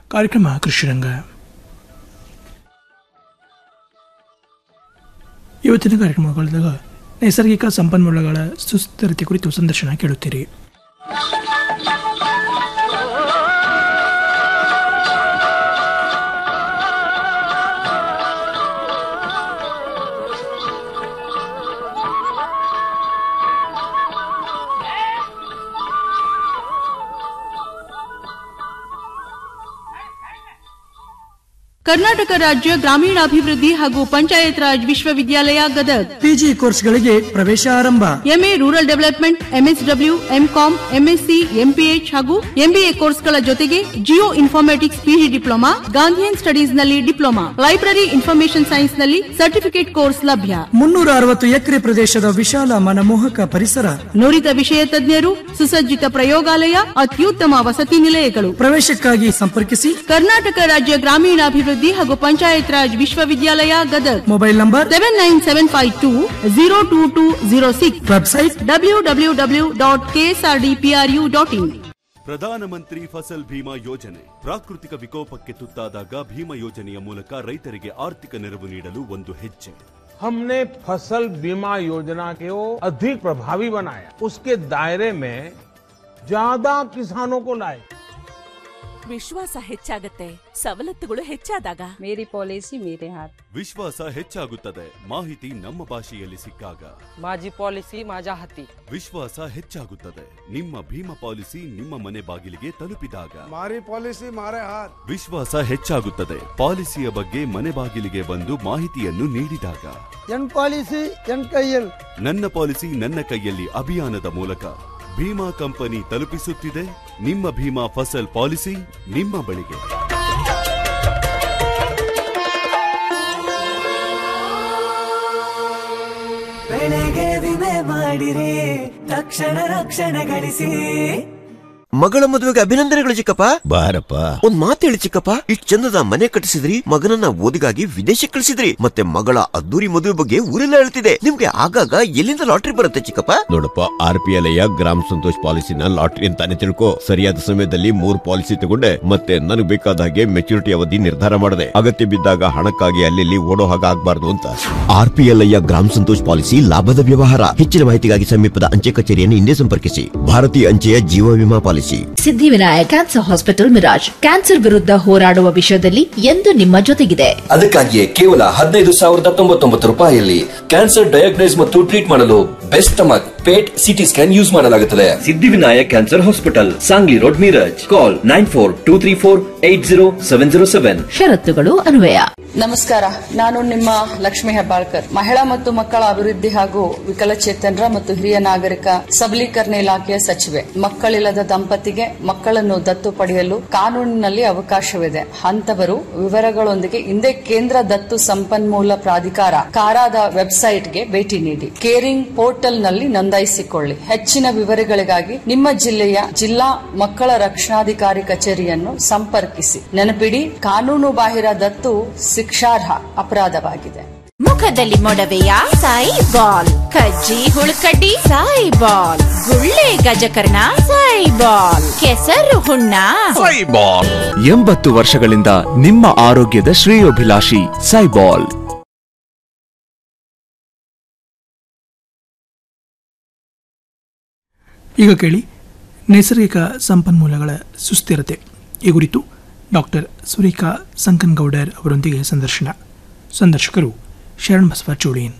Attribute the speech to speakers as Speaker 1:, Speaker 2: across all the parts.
Speaker 1: ಕಾರ್ಯಕ್ರಮ ಕೃಷಿರಂಗ ಇವತ್ತಿನ ಕಾರ್ಯಕ್ರಮಗಳಾಗ ನೈಸರ್ಗಿಕ ಸಂಪನ್ಮೂಲಗಳ ಸುಸ್ಥಿರತೆ ಕುರಿತು ಸಂದರ್ಶನ ಕೇಳುತ್ತೀರಿ
Speaker 2: ಕರ್ನಾಟಕ ರಾಜ್ಯ ಗ್ರಾಮೀಣಾಭಿವೃದ್ಧಿ ಹಾಗೂ ಪಂಚಾಯತ್ ರಾಜ್ ವಿಶ್ವವಿದ್ಯಾಲಯ ಗದಗ್
Speaker 3: ಪಿಜಿ ಕೋರ್ಸ್ಗಳಿಗೆ ಪ್ರವೇಶ ಆರಂಭ
Speaker 2: MA rural development MSW MCom MSc MPH ಹಾಗೂ ಎಂಬಿಎ ಕೋರ್ಸ್ಗಳ ಜೊತೆಗೆ geoinformatics PG diploma Gandhian studies ನಲ್ಲಿ ಡಿಪ್ಲೊಮಾ ಲೈಬ್ರರಿ ಇನ್ಫಾರ್ಮೇಶನ್ ಸೈನ್ಸ್ ನಲ್ಲಿ ಸರ್ಟಿಫಿಕೇಟ್ ಕೋರ್ಸ್ ಲಭ್ಯ
Speaker 3: ಮುನ್ನೂರ ಅರವತ್ತು ಎಕರೆ ಪ್ರದೇಶದ ವಿಶಾಲ ಮನಮೋಹಕ ಪರಿಸರ
Speaker 2: ನುರಿತ ವಿಷಯ ತಜ್ಞರು ಸುಸಜ್ಜಿತ ಪ್ರಯೋಗಾಲಯ ಅತ್ಯುತ್ತಮ ವಸತಿ ನಿಲಯಗಳು
Speaker 3: ಪ್ರವೇಶಕ್ಕಾಗಿ ಸಂಪರ್ಕಿಸಿ
Speaker 2: ಕರ್ನಾಟಕ ರಾಜ್ಯ ಗ್ರಾಮೀಣಾಭಿವೃದ್ಧಿ ಹಾಗೂ ಪಂಚಾಯತ್ ರಾಜ್ ವಿಶ್ವವಿದ್ಯಾಲಯ Gadag
Speaker 3: mobile number
Speaker 2: seven nine seven five two zero two two zero six
Speaker 3: website
Speaker 2: W W W dot KSRDPRU dot in
Speaker 4: Pradhan Mantri Fasal Bima ಯೋಜನೆ ಪ್ರಾಕೃತಿಕ ವಿಕೋಪಕ್ಕೆ ತುತ್ತಾದಾಗ ಭೀಮಾ ಯೋಜನೆಯ ಮೂಲಕ ರೈತರಿಗೆ ಆರ್ಥಿಕ ನೆರವು ನೀಡಲು ಒಂದು ಹೆಜ್ಜೆ
Speaker 5: हमने फसल बीमा योजना को अधिक प्रभावी बनाया उसके दायरे में ज्यादा किसानों को लाए
Speaker 6: ವಿಶ್ವಾಸ ಹೆಚ್ಚಾಗತ್ತೆ ಸವಲತ್ತುಗಳು ಹೆಚ್ಚಾದಾಗ
Speaker 7: मेरी पॉलिसी मेरे हाथ
Speaker 4: ವಿಶ್ವಾಸ ಹೆಚ್ಚಾಗುತ್ತದೆ ಮಾಹಿತಿ ನಮ್ಮ ಭಾಷೆಯಲ್ಲಿ ಸಿಕ್ಕಾಗ
Speaker 8: माझी पॉलिसी माझ्या हाती
Speaker 4: ವಿಶ್ವಾಸ ಹೆಚ್ಚಾಗುತ್ತದೆ ನಿಮ್ಮ ಭೀಮಾ ಪಾಲಿಸಿ ನಿಮ್ಮ ಮನೆ ಬಾಗಿಲಿಗೆ ತಲುಪಿದಾಗ
Speaker 9: મારી પોલિસી મારે હાથ
Speaker 4: ವಿಶ್ವಾಸ ಹೆಚ್ಚಾಗುತ್ತದೆ ಪಾಲಿಸಿಯ ಬಗ್ಗೆ ಮನೆ ಬಾಗಿಲಿಗೆ ಬಂದು ಮಾಹಿತಿಯನ್ನು ನೀಡಿದಾಗ
Speaker 9: ಎನ್ ಪಾಲಿಸಿ ಎನ್ ಕೈಯಲ್ಲಿ
Speaker 4: ನನ್ನ ಪಾಲಿಸಿ ನನ್ನ ಕೈಯಲ್ಲಿ ಅಭಿಯಾನದ ಮೂಲಕ ಭೀಮಾ ಕಂಪನಿ ತಲುಪಿಸುತ್ತಿದೆ ನಿಮ್ಮ ಭೀಮಾ ಫಸಲ್ ಪಾಲಿಸಿ ನಿಮ್ಮ ಬಳಿಗೆ
Speaker 10: ಬೆಳೆಗೆ ವಿಮೆ ಮಾಡಿರಿ ತಕ್ಷಣ ರಕ್ಷಣೆ ಗಳಿಸಿ
Speaker 11: ಮಗಳ ಮದುವೆಗೆ ಅಭಿನಂದನೆಗಳು ಚಿಕ್ಕಪ್ಪ ಬಾರಪ್ಪ ಒಂದ್ ಮಾತು ಹೇಳಿ ಚಿಕ್ಕಪ್ಪ ಇಷ್ಟ್ ಚಂದದ ಮನೆ ಕಟ್ಟಿಸಿದ್ರಿ ಮಗನನ್ನ ಓದಿಗಾಗಿ ವಿದೇಶಕ್ಕೆ ಕಳಿಸಿದ್ರಿ ಮತ್ತೆ ಮಗಳ ಅದ್ದೂರಿ ಮದುವೆ ಬಗ್ಗೆ ಊರೆಲ್ಲ ಹೇಳ್ತಿದೆ ನಿಮ್ಗೆ ಆಗಾಗ ಎಲ್ಲಿಂದ ಲಾಟ್ರಿ ಬರುತ್ತೆ ಚಿಕ್ಕಪ್ಪ
Speaker 12: ನೋಡಪ್ಪ ಆರ್ ಪಿ ಎಲ್ ಗ್ರಾಮ ಸಂತೋಷ್ ಪಾಲಿಸಿನ ಲಾಟ್ರಿ ಅಂತಾನೆ ತಿಳ್ಕೊ ಸರಿಯಾದ ಸಮಯದಲ್ಲಿ ಮೂರ್ ಪಾಲಿಸಿ ತಗೊಂಡೆ ಮತ್ತೆ ನನಗೆ ಬೇಕಾದ ಹಾಗೆ ಮೆಚುರಿಟಿ ಅವಧಿ ನಿರ್ಧಾರ ಮಾಡಿದೆ ಅಗತ್ಯ ಬಿದ್ದಾಗ ಹಣಕ್ಕಾಗಿ ಅಲ್ಲಿ ಓಡೋ ಹಾಗೆ ಆಗ್ಬಾರ್ದು ಅಂತ
Speaker 11: ಆರ್ ಪಿ ಎಲ್ ಗ್ರಾಮ ಸಂತೋಷ್ ಪಾಲಿಸಿ ಲಾಭದ ವ್ಯವಹಾರ ಹೆಚ್ಚಿನ ಮಾಹಿತಿಗಾಗಿ ಸಮೀಪದ ಅಂಚೆ ಕಚೇರಿಯನ್ನು ಹಿಂದೆ ಸಂಪರ್ಕಿಸಿ ಭಾರತೀಯ ಅಂಚೆಯ ಜೀವ ವಿಮಾ policy
Speaker 13: Siddhivinayak cancer hospital Miraj cancer ವಿರುದ್ಧ ಹೋರಾಡುವ ವಿಷಯದಲ್ಲಿ ಎಂದು ನಿಮ್ಮ ಜೊತೆಗಿದೆ
Speaker 14: ಅದಕ್ಕಾಗಿಯೇ ಕೇವಲ ಹದಿನೈದು ಸಾವಿರದ ತೊಂಬತ್ತೊಂಬತ್ತು ರೂಪಾಯಿಯಲ್ಲಿ ಕ್ಯಾನ್ಸರ್ ಡಯಾಗ್ನೈಸ್ ಮತ್ತು ಟ್ರೀಟ್ ಮಾಡಲು best stomach PET CT scan use ಮಾಡಲಾಗುತ್ತದೆ Siddhivinayak cancer hospital Sangli road Miraj call nine four two three four eight zero seven zero seven
Speaker 13: ಷರತ್ತುಗಳು ಅನ್ವಯ
Speaker 15: ನಮಸ್ಕಾರ ನಾನು ನಿಮ್ಮ ಲಕ್ಷ್ಮಿ ಹೆಬ್ಬಾಳ್ಕರ್ ಮಹಿಳಾ ಮತ್ತು ಮಕ್ಕಳ ಅಭಿವೃದ್ಧಿ ಹಾಗೂ ವಿಕಲಚೇತನರ ಮತ್ತು ಹಿರಿಯ ನಾಗರಿಕ ಸಬಲೀಕರಣ ಇಲಾಖೆಯ ಸಚಿವೆ ಮಕ್ಕಳಿಲ್ಲದ ದಂಪತಿಗೆ ಮಕ್ಕಳನ್ನು ದತ್ತು ಪಡೆಯಲು ಕಾನೂನಿನಲ್ಲಿ ಅವಕಾಶವಿದೆ ಅಂತವರು ವಿವರಗಳೊಂದಿಗೆ ಹಿಂದೆ ಕೇಂದ್ರ ದತ್ತು ಸಂಪನ್ಮೂಲ ಪ್ರಾಧಿಕಾರ ಕಾರಾದ ವೆಬ್ಸೈಟ್ಗೆ ಭೇಟಿ ನೀಡಿ ಕೇರಿಂಗ್ ಪೋರ್ಟಲ್ನಲ್ಲಿ ನೋಂದಾಯಿಸಿಕೊಳ್ಳಿ ಹೆಚ್ಚಿನ ವಿವರಗಳಿಗಾಗಿ ನಿಮ್ಮ ಜಿಲ್ಲೆಯ ಜಿಲ್ಲಾ ಮಕ್ಕಳ ರಕ್ಷಣಾಧಿಕಾರಿ ಕಚೇರಿಯನ್ನು ಸಂಪರ್ಕಿಸಿ ನೆನಪಿಡಿ ಕಾನೂನು ಬಾಹಿರ ದತ್ತು ಶಿಕ್ಷಾರ್ಹ ಅಪರಾಧವಾಗಿದೆ
Speaker 16: ಮುಖದಲ್ಲಿ ಮೊಡವೆಯ ಸಾಯಿ ಬಾಲ್ ಕಜ್ಜಿ ಹುಳುಕಡ್ಡಿ ಸಾಯಿ ಬಾಲ್ ಗುಳ್ಳೆ ಗಜಕರ್ಣ ಸಾಯಿ ಬಾಲ್ ಕೆಸರು ಹುಣ್ಣ
Speaker 17: ಎಂಬತ್ತು ವರ್ಷಗಳಿಂದ ನಿಮ್ಮ ಆರೋಗ್ಯದ ಶ್ರೇಯೋಭಿಲಾಷಿ ಸೈಬಾಲ್
Speaker 1: ಈಗ ಕೇಳಿ ನೈಸರ್ಗಿಕ ಸಂಪನ್ಮೂಲಗಳ ಸುಸ್ಥಿರತೆ ಈ ಕುರಿತು ಡಾಕ್ಟರ್ ಸುರೇಖಾ ಸಂಕನ್ಗೌಡರ್ ಅವರೊಂದಿಗೆ ಸಂದರ್ಶನ ಸಂದರ್ಶಕರು ಶರಣ್ ಬಸವ ಚೋಳಿಯನ್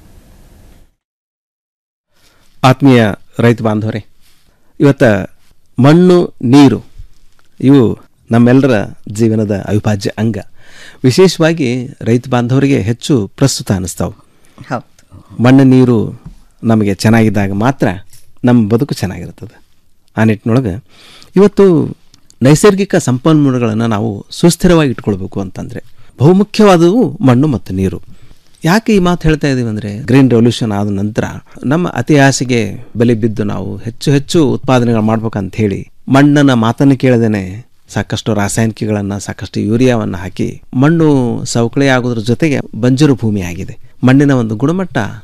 Speaker 18: ಆತ್ಮೀಯ ರೈತ ಬಾಂಧವರೇ ಇವತ್ತ ಮಣ್ಣು ನೀರು ಇವು ನಮ್ಮೆಲ್ಲರ ಜೀವನದ ಅವಿಭಾಜ್ಯ ಅಂಗ ವಿಶೇಷವಾಗಿ ರೈತ ಬಾಂಧವರಿಗೆ ಹೆಚ್ಚು ಪ್ರಸ್ತುತ ಅನ್ನಿಸ್ತಾವೆ ಮಣ್ಣು ನೀರು ನಮಗೆ ಚೆನ್ನಾಗಿದ್ದಾಗ ಮಾತ್ರ ನಮ್ಮ ಬದುಕು ಚೆನ್ನಾಗಿರ್ತದೆ ಆ ನಿಟ್ಟಿನೊಳಗೆ ಇವತ್ತು ನೈಸರ್ಗಿಕ ಸಂಪನ್ಮೂಲಗಳನ್ನು ನಾವು ಸುಸ್ಥಿರವಾಗಿ ಇಟ್ಕೊಳ್ಬೇಕು ಅಂತಂದರೆ ಬಹುಮುಖ್ಯವಾದವು ಮಣ್ಣು ಮತ್ತು ನೀರು ಯಾಕೆ ಈ ಮಾತು ಹೇಳ್ತಾ ಇದ್ದೀವಿ ಅಂದರೆ ಗ್ರೀನ್ ರೆವಲ್ಯೂಷನ್ ಆದ ನಂತರ ನಮ್ಮ ಅತಿ ಆಸೆಗೆ ಬೆಲೆ ಬಿದ್ದು ನಾವು ಹೆಚ್ಚು ಹೆಚ್ಚು ಉತ್ಪಾದನೆಗಳು ಮಾಡ್ಬೇಕಂತ ಹೇಳಿ ಮಣ್ಣನ್ನು ಮಾತನ್ನು ಕೇಳದೇನೆ ಸಾಕಷ್ಟು ರಾಸಾಯನಿಕಗಳನ್ನು ಸಾಕಷ್ಟು ಯೂರಿಯಾವನ್ನು ಹಾಕಿ ಮಣ್ಣು ಸವಕಳಿ ಆಗೋದ್ರ ಜೊತೆಗೆ ಬಂಜರು ಭೂಮಿ ಆಗಿದೆ ಮಣ್ಣಿನ ಒಂದು ಗುಣಮಟ್ಟ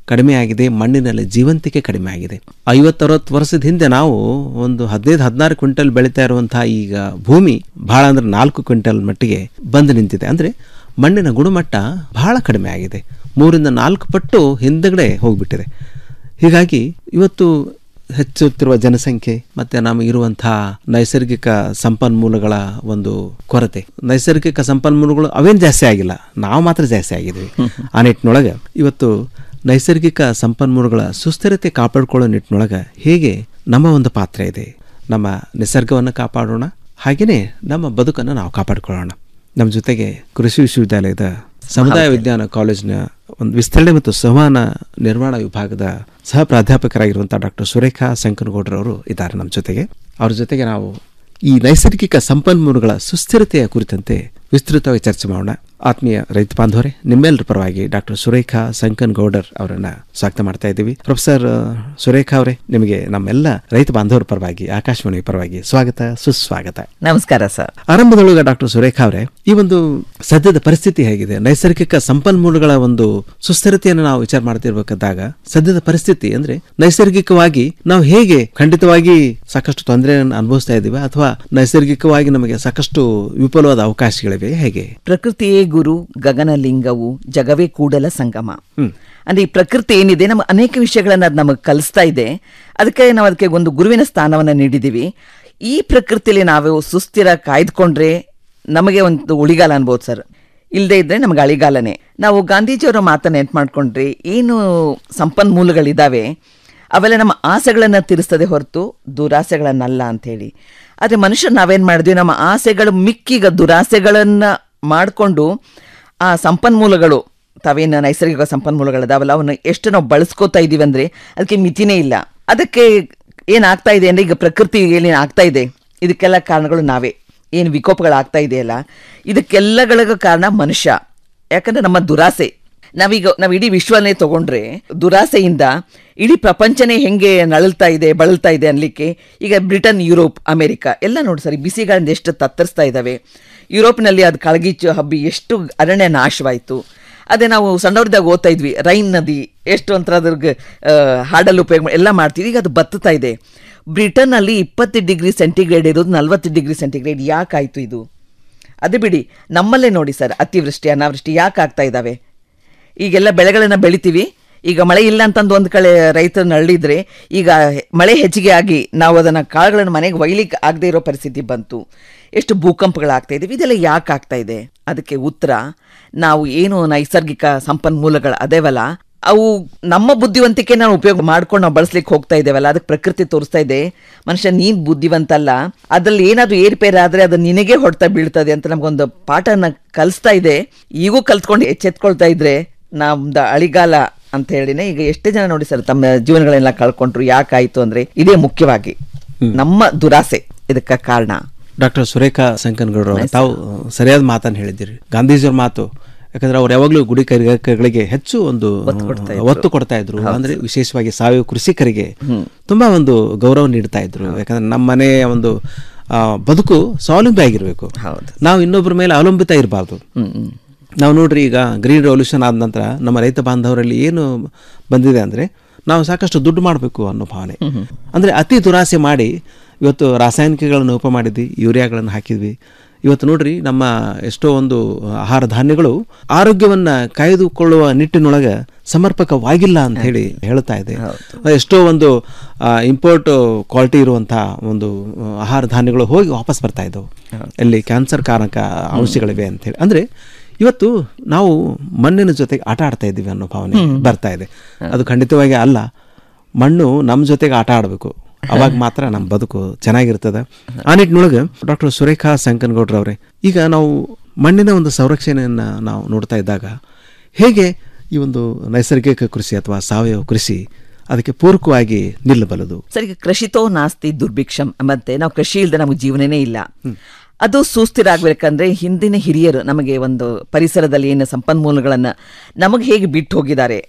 Speaker 18: ಕಡಿಮೆ ಆಗಿದೆ ಮಣ್ಣಿನಲ್ಲಿ ಜೀವಂತಿಕೆ ಕಡಿಮೆ ಆಗಿದೆ ಐವತ್ತರವತ್ತು ವರ್ಷದ ಹಿಂದೆ ನಾವು ಒಂದು ಹದಿನೈದು ಹದಿನಾರು ಕ್ವಿಂಟಲ್ ಬೆಳೀತಾ ಇರುವಂತಹ ಈಗ ಭೂಮಿ ಬಹಳ ಅಂದ್ರೆ ನಾಲ್ಕು ಕ್ವಿಂಟಲ್ ಮಟ್ಟಿಗೆ ಬಂದು ನಿಂತಿದೆ ಅಂದ್ರೆ ಮಣ್ಣಿನ ಗುಣಮಟ್ಟ ಬಹಳ ಕಡಿಮೆ ಆಗಿದೆ ಮೂರಿಂದ ನಾಲ್ಕು ಪಟ್ಟು ಹಿಂದಗಡೆ ಹೋಗ್ಬಿಟ್ಟಿದೆ ಹೀಗಾಗಿ ಇವತ್ತು ಹೆಚ್ಚುತ್ತಿರುವ ಜನಸಂಖ್ಯೆ ಮತ್ತೆ ನಮಗಿರುವಂತಹ ನೈಸರ್ಗಿಕ ಸಂಪನ್ಮೂಲಗಳ ಒಂದು ಕೊರತೆ ನೈಸರ್ಗಿಕ ಸಂಪನ್ಮೂಲಗಳು ಅವೇನು ಜಾಸ್ತಿ ಆಗಿಲ್ಲ ನಾವು ಮಾತ್ರ ಜಾಸ್ತಿ ಆಗಿದ್ದೀವಿ ಆ ನಿಟ್ಟಿನೊಳಗೆ ಇವತ್ತು ನೈಸರ್ಗಿಕ ಸಂಪನ್ಮೂಲಗಳ ಸುಸ್ಥಿರತೆ ಕಾಪಾಡಿಕೊಳ್ಳೋ ನಿಟ್ಟಿನೊಳಗೆ ಹೇಗೆ ನಮ್ಮ ಒಂದು ಪಾತ್ರ ಇದೆ ನಮ್ಮ ನಿಸರ್ಗವನ್ನು ಕಾಪಾಡೋಣ ಹಾಗೆಯೇ ನಮ್ಮ ಬದುಕನ್ನು ನಾವು ಕಾಪಾಡಿಕೊಳ್ಳೋಣ ನಮ್ಮ ಜೊತೆಗೆ ಕೃಷಿ ವಿಶ್ವವಿದ್ಯಾಲಯದ ಸಮುದಾಯ ವಿಜ್ಞಾನ ಕಾಲೇಜಿನ ಒಂದು ವಿಸ್ತರಣೆ ಮತ್ತು ಸಂವಹನ ನಿರ್ಮಾಣ ವಿಭಾಗದ ಸಹ ಪ್ರಾಧ್ಯಾಪಕರಾಗಿರುವಂಥ ಡಾಕ್ಟರ್ ಸುರೇಖಾ ಶಂಕರಗೌಡ್ರವರು ಇದ್ದಾರೆ ನಮ್ಮ ಜೊತೆಗೆ ಅವ್ರ ಜೊತೆಗೆ ನಾವು ಈ ನೈಸರ್ಗಿಕ ಸಂಪನ್ಮೂಲಗಳ ಸುಸ್ಥಿರತೆಯ ಕುರಿತಂತೆ ವಿಸ್ತೃತವಾಗಿ ಚರ್ಚೆ ಮಾಡೋಣ ಆತ್ಮೀಯ ರೈತ ಬಾಂಧವರೇ ನಿಮ್ಮೆಲ್ಲರ ಪರವಾಗಿ ಡಾಕ್ಟರ್ ಸುರೇಖಾ ಸಂಕನ್ ಗೌಡರ್ ಅವರನ್ನ ಸ್ವಾಗತ ಮಾಡ್ತಾ ಇದ್ದೀವಿ ಪ್ರೊಫೆಸರ್ ಸುರೇಖಾ ಅವರೇ ನಿಮಗೆ ನಮ್ಮೆಲ್ಲ ರೈತ ಬಾಂಧವರ ಪರವಾಗಿ ಆಕಾಶವಾಣಿ ಪರವಾಗಿ ಸ್ವಾಗತ ಸುಸ್ವಾಗತ
Speaker 19: ನಮಸ್ಕಾರ ಸರ್
Speaker 18: ಆರಂಭದೊಳಗೆ ಡಾಕ್ಟರ್ ಸುರೇಖಾ ಅವರೇ ಈ ಒಂದು ಸದ್ಯದ ಪರಿಸ್ಥಿತಿ ಹೇಗಿದೆ ನೈಸರ್ಗಿಕ ಸಂಪನ್ಮೂಲಗಳ ಒಂದು ಸುಸ್ಥಿರತೆಯನ್ನು ನಾವು ವಿಚಾರ ಮಾಡ್ತಿರ್ಬೇಕಾದಾಗ ಸದ್ಯದ ಪರಿಸ್ಥಿತಿ ಅಂದ್ರೆ ನೈಸರ್ಗಿಕವಾಗಿ ನಾವು ಹೇಗೆ ಖಂಡಿತವಾಗಿ ಸಾಕಷ್ಟು ತೊಂದರೆಯನ್ನು ಅನುಭವಿಸ್ತಾ ಇದ್ದೀವಿ ಅಥವಾ ನೈಸರ್ಗಿಕವಾಗಿ ನಮಗೆ ಸಾಕಷ್ಟು ವಿಪುಲವಾದ ಅವಕಾಶಗಳಿವೆ ಹೇಗೆ
Speaker 19: ಪ್ರಕೃತಿಯೇ ಗುರು ಗಗನಲಿಂಗವು ಜಗವೇ ಕೂಡಲ ಸಂಗಮ
Speaker 18: ಹ್ಮ್.
Speaker 19: ಅಂದ್ರೆ ಈ ಪ್ರಕೃತಿ ಏನಿದೆ ನಮ್ಮ ಅನೇಕ ವಿಷಯಗಳನ್ನ ಅದು ನಮಗೆ ಕಲಿಸ್ತಾ ಇದೆ ಅದಕ್ಕೆ ನಾವು ಅದಕ್ಕೆ ಒಂದು ಗುರುವಿನ ಸ್ಥಾನವನ್ನ ನೀಡಿದ್ದೀವಿ ಈ ಪ್ರಕೃತಿಯಲ್ಲಿ ನಾವು ಸುಸ್ಥಿರ ಕಾಯ್ದುಕೊಂಡ್ರೆ ನಮಗೆ ಒಂದು ಉಳಿಗಾಲ ಅನ್ಬೋದು ಸರ್ ಇಲ್ಲದೆ ಇದ್ರೆ ನಮಗೆ ಅಳಿಗಾಲನೇ ನಾವು ಗಾಂಧೀಜಿಯವರ ಮಾತನ್ನ ನೆನ್ಪು ಮಾಡ್ಕೊಂಡ್ರೆ ಏನು ಸಂಪನ್ಮೂಲಗಳಿದಾವೆ ಅವೆಲ್ಲ ನಮ್ಮ ಆಸೆಗಳನ್ನು ತೀರಿಸ್ತದೆ ಹೊರತು ದುರಾಸೆಗಳನ್ನಲ್ಲ ಅಂಥೇಳಿ ಆದರೆ ಮನುಷ್ಯರು ನಾವೇನು ಮಾಡಿದ್ವಿ ನಮ್ಮ ಆಸೆಗಳು ಮಿಕ್ಕೀಗ ದುರಾಸೆಗಳನ್ನು ಮಾಡಿಕೊಂಡು ಆ ಸಂಪನ್ಮೂಲಗಳು ತಾವೇನು ನೈಸರ್ಗಿಕ ಸಂಪನ್ಮೂಲಗಳಿದಾವಲ್ಲ ಅವನ್ನ ಎಷ್ಟು ನಾವು ಬಳಸ್ಕೋತಾ ಇದೀವಿ ಅಂದರೆ ಅದಕ್ಕೆ ಮಿತಿನೇ ಇಲ್ಲ ಅದಕ್ಕೆ ಏನಾಗ್ತಾ ಇದೆ ಅಂದರೆ ಈಗ ಪ್ರಕೃತಿ ಏನೇನು ಆಗ್ತಾ ಇದೆ ಇದಕ್ಕೆಲ್ಲ ಕಾರಣಗಳು ನಾವೇ ಏನು ವಿಕೋಪಗಳಾಗ್ತಾ ಇದೆಯಲ್ಲ ಇದಕ್ಕೆಲ್ಲಗಳಿಗೂ ಕಾರಣ ಮನುಷ್ಯ ಯಾಕಂದ್ರೆ ನಮ್ಮ ದುರಾಸೆ ನಾವೀಗ ನಾವು ಇಡೀ ವಿಶ್ವನೇ ತಗೊಂಡ್ರೆ ದುರಾಸೆಯಿಂದ ಇಡೀ ಪ್ರಪಂಚನೇ ಹೆಂಗೆ ನಳಲ್ತಾ ಇದೆ ಬಳಲ್ತಾ ಇದೆ ಅನ್ಲಿಕ್ಕೆ ಈಗ ಬ್ರಿಟನ್ ಯುರೋಪ್ ಅಮೆರಿಕ ಎಲ್ಲ ನೋಡಿ ಸರಿ ಬಿಸಿಗಳಿಂದ ಎಷ್ಟು ತತ್ತರಿಸ್ತಾ ಇದ್ದಾವೆ ಯುರೋಪ್ನಲ್ಲಿ ಅದು ಕಳಗಿಚ್ಚು ಹಬ್ಬಿ ಎಷ್ಟು ಅರಣ್ಯ ನಾಶವಾಯಿತು ಅದೇ ನಾವು ಸಣ್ಣವ್ರದಾಗ ಓದ್ತಾ ಇದ್ವಿ ರೈನ್ ನದಿ ಎಷ್ಟು ಒಂಥರ ಅದ್ರಿಗೆ ಹಾಡಲು ಉಪಯೋಗ ಮಾಡಿ- ಎಲ್ಲ ಮಾಡ್ತೀವಿ ಈಗ ಅದು ಬತ್ತುತ್ತಾ ಇದೆ ಬ್ರಿಟನ್ನಲ್ಲಿ ಇಪ್ಪತ್ತು ಡಿಗ್ರಿ ಸೆಂಟಿಗ್ರೇಡ್ ಇರೋದು ನಲ್ವತ್ತು ಡಿಗ್ರಿ ಸೆಂಟಿಗ್ರೇಡ್ ಯಾಕಾಯಿತು ಇದು ಅದು ಬಿಡಿ ನಮ್ಮಲ್ಲೇ ನೋಡಿ ಸರ್ ಅತಿವೃಷ್ಟಿ ಅನಾವೃಷ್ಟಿ ಯಾಕೆ ಆಗ್ತಾ ಇದ್ದಾವೆ ಈಗೆಲ್ಲ ಬೆಳೆಗಳನ್ನ ಬೆಳಿತೀವಿ ಈಗ ಮಳೆ ಇಲ್ಲ ಅಂತಂದು ಒಂದು ಕಡೆ ರೈತರು ನರಳಿದ್ರೆ ಈಗ ಮಳೆ ಹೆಚ್ಚಿಗೆ ಆಗಿ ನಾವು ಅದನ್ನು ಕಾಳುಗಳನ್ನು ಮನೆಗೆ ಒಯ್ಲಿಕ್ಕೆ ಆಗದೆ ಇರೋ ಪರಿಸ್ಥಿತಿ ಬಂತು ಎಷ್ಟು ಭೂಕಂಪಗಳಾಗ್ತಾ ಇದ್ದೀವಿ ಇದೆಲ್ಲ ಯಾಕೆ ಆಗ್ತಾ ಇದೆ ಅದಕ್ಕೆ ಉತ್ತರ ನಾವು ಏನು ನೈಸರ್ಗಿಕ ಸಂಪನ್ಮೂಲಗಳು ಅದೇವಲ್ಲ ಅವು ನಮ್ಮ ಬುದ್ಧಿವಂತಿಕೆ ನಾವು ಉಪಯೋಗ ಮಾಡ್ಕೊಂಡು ನಾವು ಬಳಸ್ಲಿಕ್ಕೆ ಹೋಗ್ತಾ ಇದ್ದೇವಲ್ಲ ಅದಕ್ಕೆ ಪ್ರಕೃತಿ ತೋರಿಸ್ತಾ ಇದೆ ಮನುಷ್ಯ ನೀನ್ ಬುದ್ಧಿವಂತಲ್ಲ ಅದ್ರಲ್ಲಿ ಏನಾದ್ರೂ ಏರ್ಪೇರ್ ಆದ್ರೆ ಅದು ನಿನಗೆ ಹೊಡ್ತಾ ಬೀಳ್ತದೆ ಅಂತ ನಮ್ಗೊಂದು ಪಾಠನ ಕಲಿಸ್ತಾ ಇದೆ ಈಗೂ ಕಲ್ತ್ಕೊಂಡು ಎಚ್ಚೆತ್ಕೊಳ್ತಾ ಇದ್ರೆ ನಮ್ದು ಅಳಿಗಾಲ ಅಂತ ಹೇಳಿನೇ ಈಗ ಎಷ್ಟೇ ಜನ ನೋಡಿ ಸರ್ ತಮ್ಮ ಜೀವನಗಳೆಲ್ಲ ಕಳ್ಕೊಂಡ್ರು ಯಾಕಾಯ್ತು ಅಂದ್ರೆ ಇದೇ ಮುಖ್ಯವಾಗಿ ನಮ್ಮ ದುರಾಸೆ ಇದಕ್ಕೆ ಕಾರಣ
Speaker 18: ಡಾಕ್ಟರ್ ಸುರೇಖಾ ಸಂಕನಗೌಡರು ಅವರು ತಾವು ಸರಿಯಾದ ಮಾತನ್ನು ಹೇಳಿದ್ದೀರಿ ಗಾಂಧೀಜಿಯವ್ರ ಮಾತು ಯಾಕಂದ್ರೆ ಅವ್ರು ಯಾವಾಗಲೂ ಗುಡಿ ಕೈಗಾರಿಕೆಗಳಿಗೆ ಹೆಚ್ಚು ಒಂದು ಒತ್ತು ಕೊಡ್ತಾ ಇದ್ರು ಅಂದ್ರೆ ವಿಶೇಷವಾಗಿ ಸಾವಯವ ಕೃಷಿಕರಿಗೆ ತುಂಬಾ ಒಂದು ಗೌರವ ನೀಡ್ತಾ ಇದ್ರು ಯಾಕಂದ್ರೆ ನಮ್ಮ ಮನೆಯ ಒಂದು ಆ, ಬದುಕು ಸ್ವಾವಲಂಬಿ ಆಗಿರ್ಬೇಕು ನಾವು ಇನ್ನೊಬ್ಬರ ಮೇಲೆ ಅವಲಂಬಿತ ಇರಬಾರ್ದು ನಾವು ನೋಡ್ರಿ ಈಗ ಗ್ರೀನ್ ರೆವಲ್ಯೂಷನ್ ಆದ ನಂತರ ನಮ್ಮ ರೈತ ಬಾಂಧವರಲ್ಲಿ ಏನು ಬಂದಿದೆ ಅಂದ್ರೆ ನಾವು ಸಾಕಷ್ಟು ದುಡ್ಡು ಮಾಡಬೇಕು ಅನ್ನೋ ಭಾವನೆ ಅಂದ್ರೆ ಅತಿ ದುರಾಸೆ ಮಾಡಿ ಇವತ್ತು ರಾಸಾಯನಿಕಗಳನ್ನು ಉಪ ಮಾಡಿದ್ವಿ ಯೂರಿಯಾಗಳನ್ನು ಹಾಕಿದ್ವಿ ಇವತ್ತು ನೋಡ್ರಿ ನಮ್ಮ ಎಷ್ಟೋ ಒಂದು ಆಹಾರ ಧಾನ್ಯಗಳು ಆರೋಗ್ಯವನ್ನ ಕಾಯ್ದುಕೊಳ್ಳುವ ನಿಟ್ಟಿನೊಳಗೆ ಸಮರ್ಪಕವಾಗಿಲ್ಲ ಅಂತ ಹೇಳಿ ಹೇಳ್ತಾ ಇದೆ ಎಷ್ಟೋ ಒಂದು ಇಂಪೋರ್ಟ್ ಕ್ವಾಲಿಟಿ ಇರುವಂತಹ ಒಂದು ಆ, ಆಹಾರ ಧಾನ್ಯಗಳು ಹೋಗಿ ವಾಪಸ್ ಬರ್ತಾ ಇದ್ದವು ಎಲ್ಲಿ ಕ್ಯಾನ್ಸರ್ ಕಾರಕ ಅಂಶಗಳಿವೆ ಅಂತ ಹೇಳಿ ಅಂದ್ರೆ ಇವತ್ತು ನಾವು ಮಣ್ಣಿನ ಜೊತೆಗೆ ಆಟ ಆಡ್ತಾ ಇದ್ದೀವಿ ಅನ್ನೋ ಭಾವನೆ ಬರ್ತಾ ಇದೆ ಅದು ಖಂಡಿತವಾಗಿ ಅಲ್ಲ ಮಣ್ಣು ನಮ್ಮ ಜೊತೆಗೆ ಆಟ ಆಡಬೇಕು ಅವಾಗ ಮಾತ್ರ ನಮ್ಮ ಬದುಕು ಚೆನ್ನಾಗಿರ್ತದೆ ಆ ನಿಟ್ಟಿನೊಳಗೆ ಡಾಕ್ಟರ್ ಸುರೇಖಾ ಸಂಕನಗೌಡ್ರವ್ರೆ ಈಗ ನಾವು ಮಣ್ಣಿನ ಒಂದು ಸಂರಕ್ಷಣೆಯನ್ನ ನಾವು ನೋಡ್ತಾ ಇದ್ದಾಗ ಹೇಗೆ ಈ ಒಂದು ನೈಸರ್ಗಿಕ ಕೃಷಿ ಅಥವಾ ಸಾವಯವ ಕೃಷಿ ಅದಕ್ಕೆ ಪೂರಕವಾಗಿ ನಿಲ್ಲಬಲ್ಲದು
Speaker 19: ಸರಿ ಈಗ ಕೃಷಿತೋ ನಾಸ್ತಿ ದುರ್ಭಿಕ್ಷಂ ಮತ್ತೆ ನಾವು ಕೃಷಿ ಇಲ್ಲದೆ ನಮಗೆ ಜೀವನನೇ ಇಲ್ಲ ಅದು ಸುಸ್ಥಿರ ಆಗ್ಬೇಕಂದ್ರೆ ಹಿಂದಿನ ಹಿರಿಯರು ನಮಗೆ ಒಂದು ಪರಿಸರದಲ್ಲಿ ಏನು ಸಂಪನ್ಮೂಲಗಳನ್ನ ನಮಗೆ ಹೇಗೆ ಬಿಟ್ಟು ಹೋಗಿದ್ದಾರೆ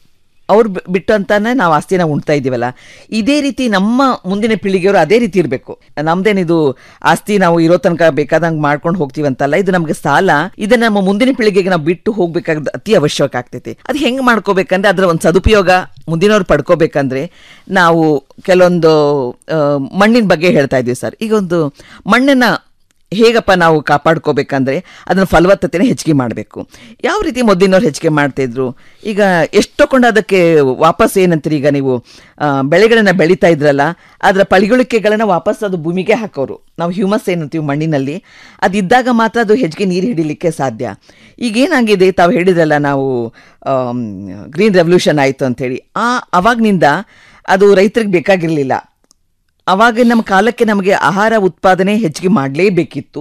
Speaker 19: ಅವ್ರು ಬಿ- ಬಿಟ್ಟು ಅಂತಾನೆ ನಾವು ಆಸ್ತಿನ ಉಣ್ತಾ ಇದೀವಲ್ಲ ಇದೇ ರೀತಿ ನಮ್ಮ ಮುಂದಿನ ಪೀಳಿಗೆಯವರು ಅದೇ ರೀತಿ ಇರಬೇಕು ನಮ್ದೇನಿದು ಆಸ್ತಿ ನಾವು ಇರೋ ತನಕ ಬೇಕಾದಂಗೆ ಮಾಡ್ಕೊಂಡು ಹೋಗ್ತೀವಿ ಅಂತಲ್ಲ ಇದು ನಮ್ಗೆ ಸಾಲ ಇದನ್ನ ನಮ್ಮ ಮುಂದಿನ ಪೀಳಿಗೆಗೆ ನಾವು ಬಿಟ್ಟು ಹೋಗ್ಬೇಕಾದ ಅತಿ ಅವಶ್ಯಕ ಆಗ್ತೈತಿ ಅದು ಹೆಂಗ್ ಮಾಡ್ಕೋಬೇಕಂದ್ರೆ ಅದರ ಒಂದು ಸದುಪಯೋಗ ಮುಂದಿನವ್ರು ಪಡ್ಕೋಬೇಕಂದ್ರೆ ನಾವು ಕೆಲವೊಂದು ಆ, ಮಣ್ಣಿನ ಬಗ್ಗೆ ಹೇಳ್ತಾ ಇದ್ದೀವಿ ಸರ್ ಈಗ ಒಂದು ಮಣ್ಣನ್ನ ಹೇಗಪ್ಪ ನಾವು ಕಾಪಾಡ್ಕೋಬೇಕಂದ್ರೆ ಅದನ್ನ ಫಲವತ್ತತೆನ ಹೆಚ್ಚಿಗೆ ಮಾಡಬೇಕು ಯಾವ ರೀತಿ ಮೊದಲಿನವ್ರು ಹೆಚ್ಚಿಗೆ ಮಾಡ್ತಿದ್ರು ಈಗ ಎಷ್ಟೋ ಕೊಂಡು ಅದಕ್ಕೆ ವಾಪಸ್ ಏನಂತೀರಿ ಈಗ ನೀವು ಆ, ಬೆಳೆಗಳನ್ನ ಬೆಳೀತಾ ಇದ್ರಲ್ಲ ಅದರ ಪಳಿಗಳಿಕೆಗಳನ್ನ ವಾಪಸ್ ಅದು ಭೂಮಿಗೆ ಹಾಕೋರು ನಾವು ಹ್ಯೂಮಸ್ ಏನಂತೀವಿ ಮಣ್ಣಿನಲ್ಲಿ ಅದಿದ್ದಾಗ ಮಾತ್ರ ಅದು ಹೆಚ್ಚಿಗೆ ನೀರು ಹಿಡಿಲಿಕ್ಕೆ ಸಾಧ್ಯ ಈಗೇನಾಗಿದೆ ತಾವು ಹೇಳಿದ್ರಲ್ಲ ನಾವು ಗ್ರೀನ್ ರೆವಲ್ಯೂಷನ್ ಆಯಿತು ಅಂಥೇಳಿ ಆ ಅವಾಗ್ನಿಂದ ಅದು ರೈತರಿಗೆ ಬೇಕಾಗಿರಲಿಲ್ಲ ಅವಾಗ ನಮ್ಮ ಕಾಲಕ್ಕೆ ನಮಗೆ ಆಹಾರ ಉತ್ಪಾದನೆ ಹೆಚ್ಚಿಗೆ ಮಾಡಲೇಬೇಕಿತ್ತು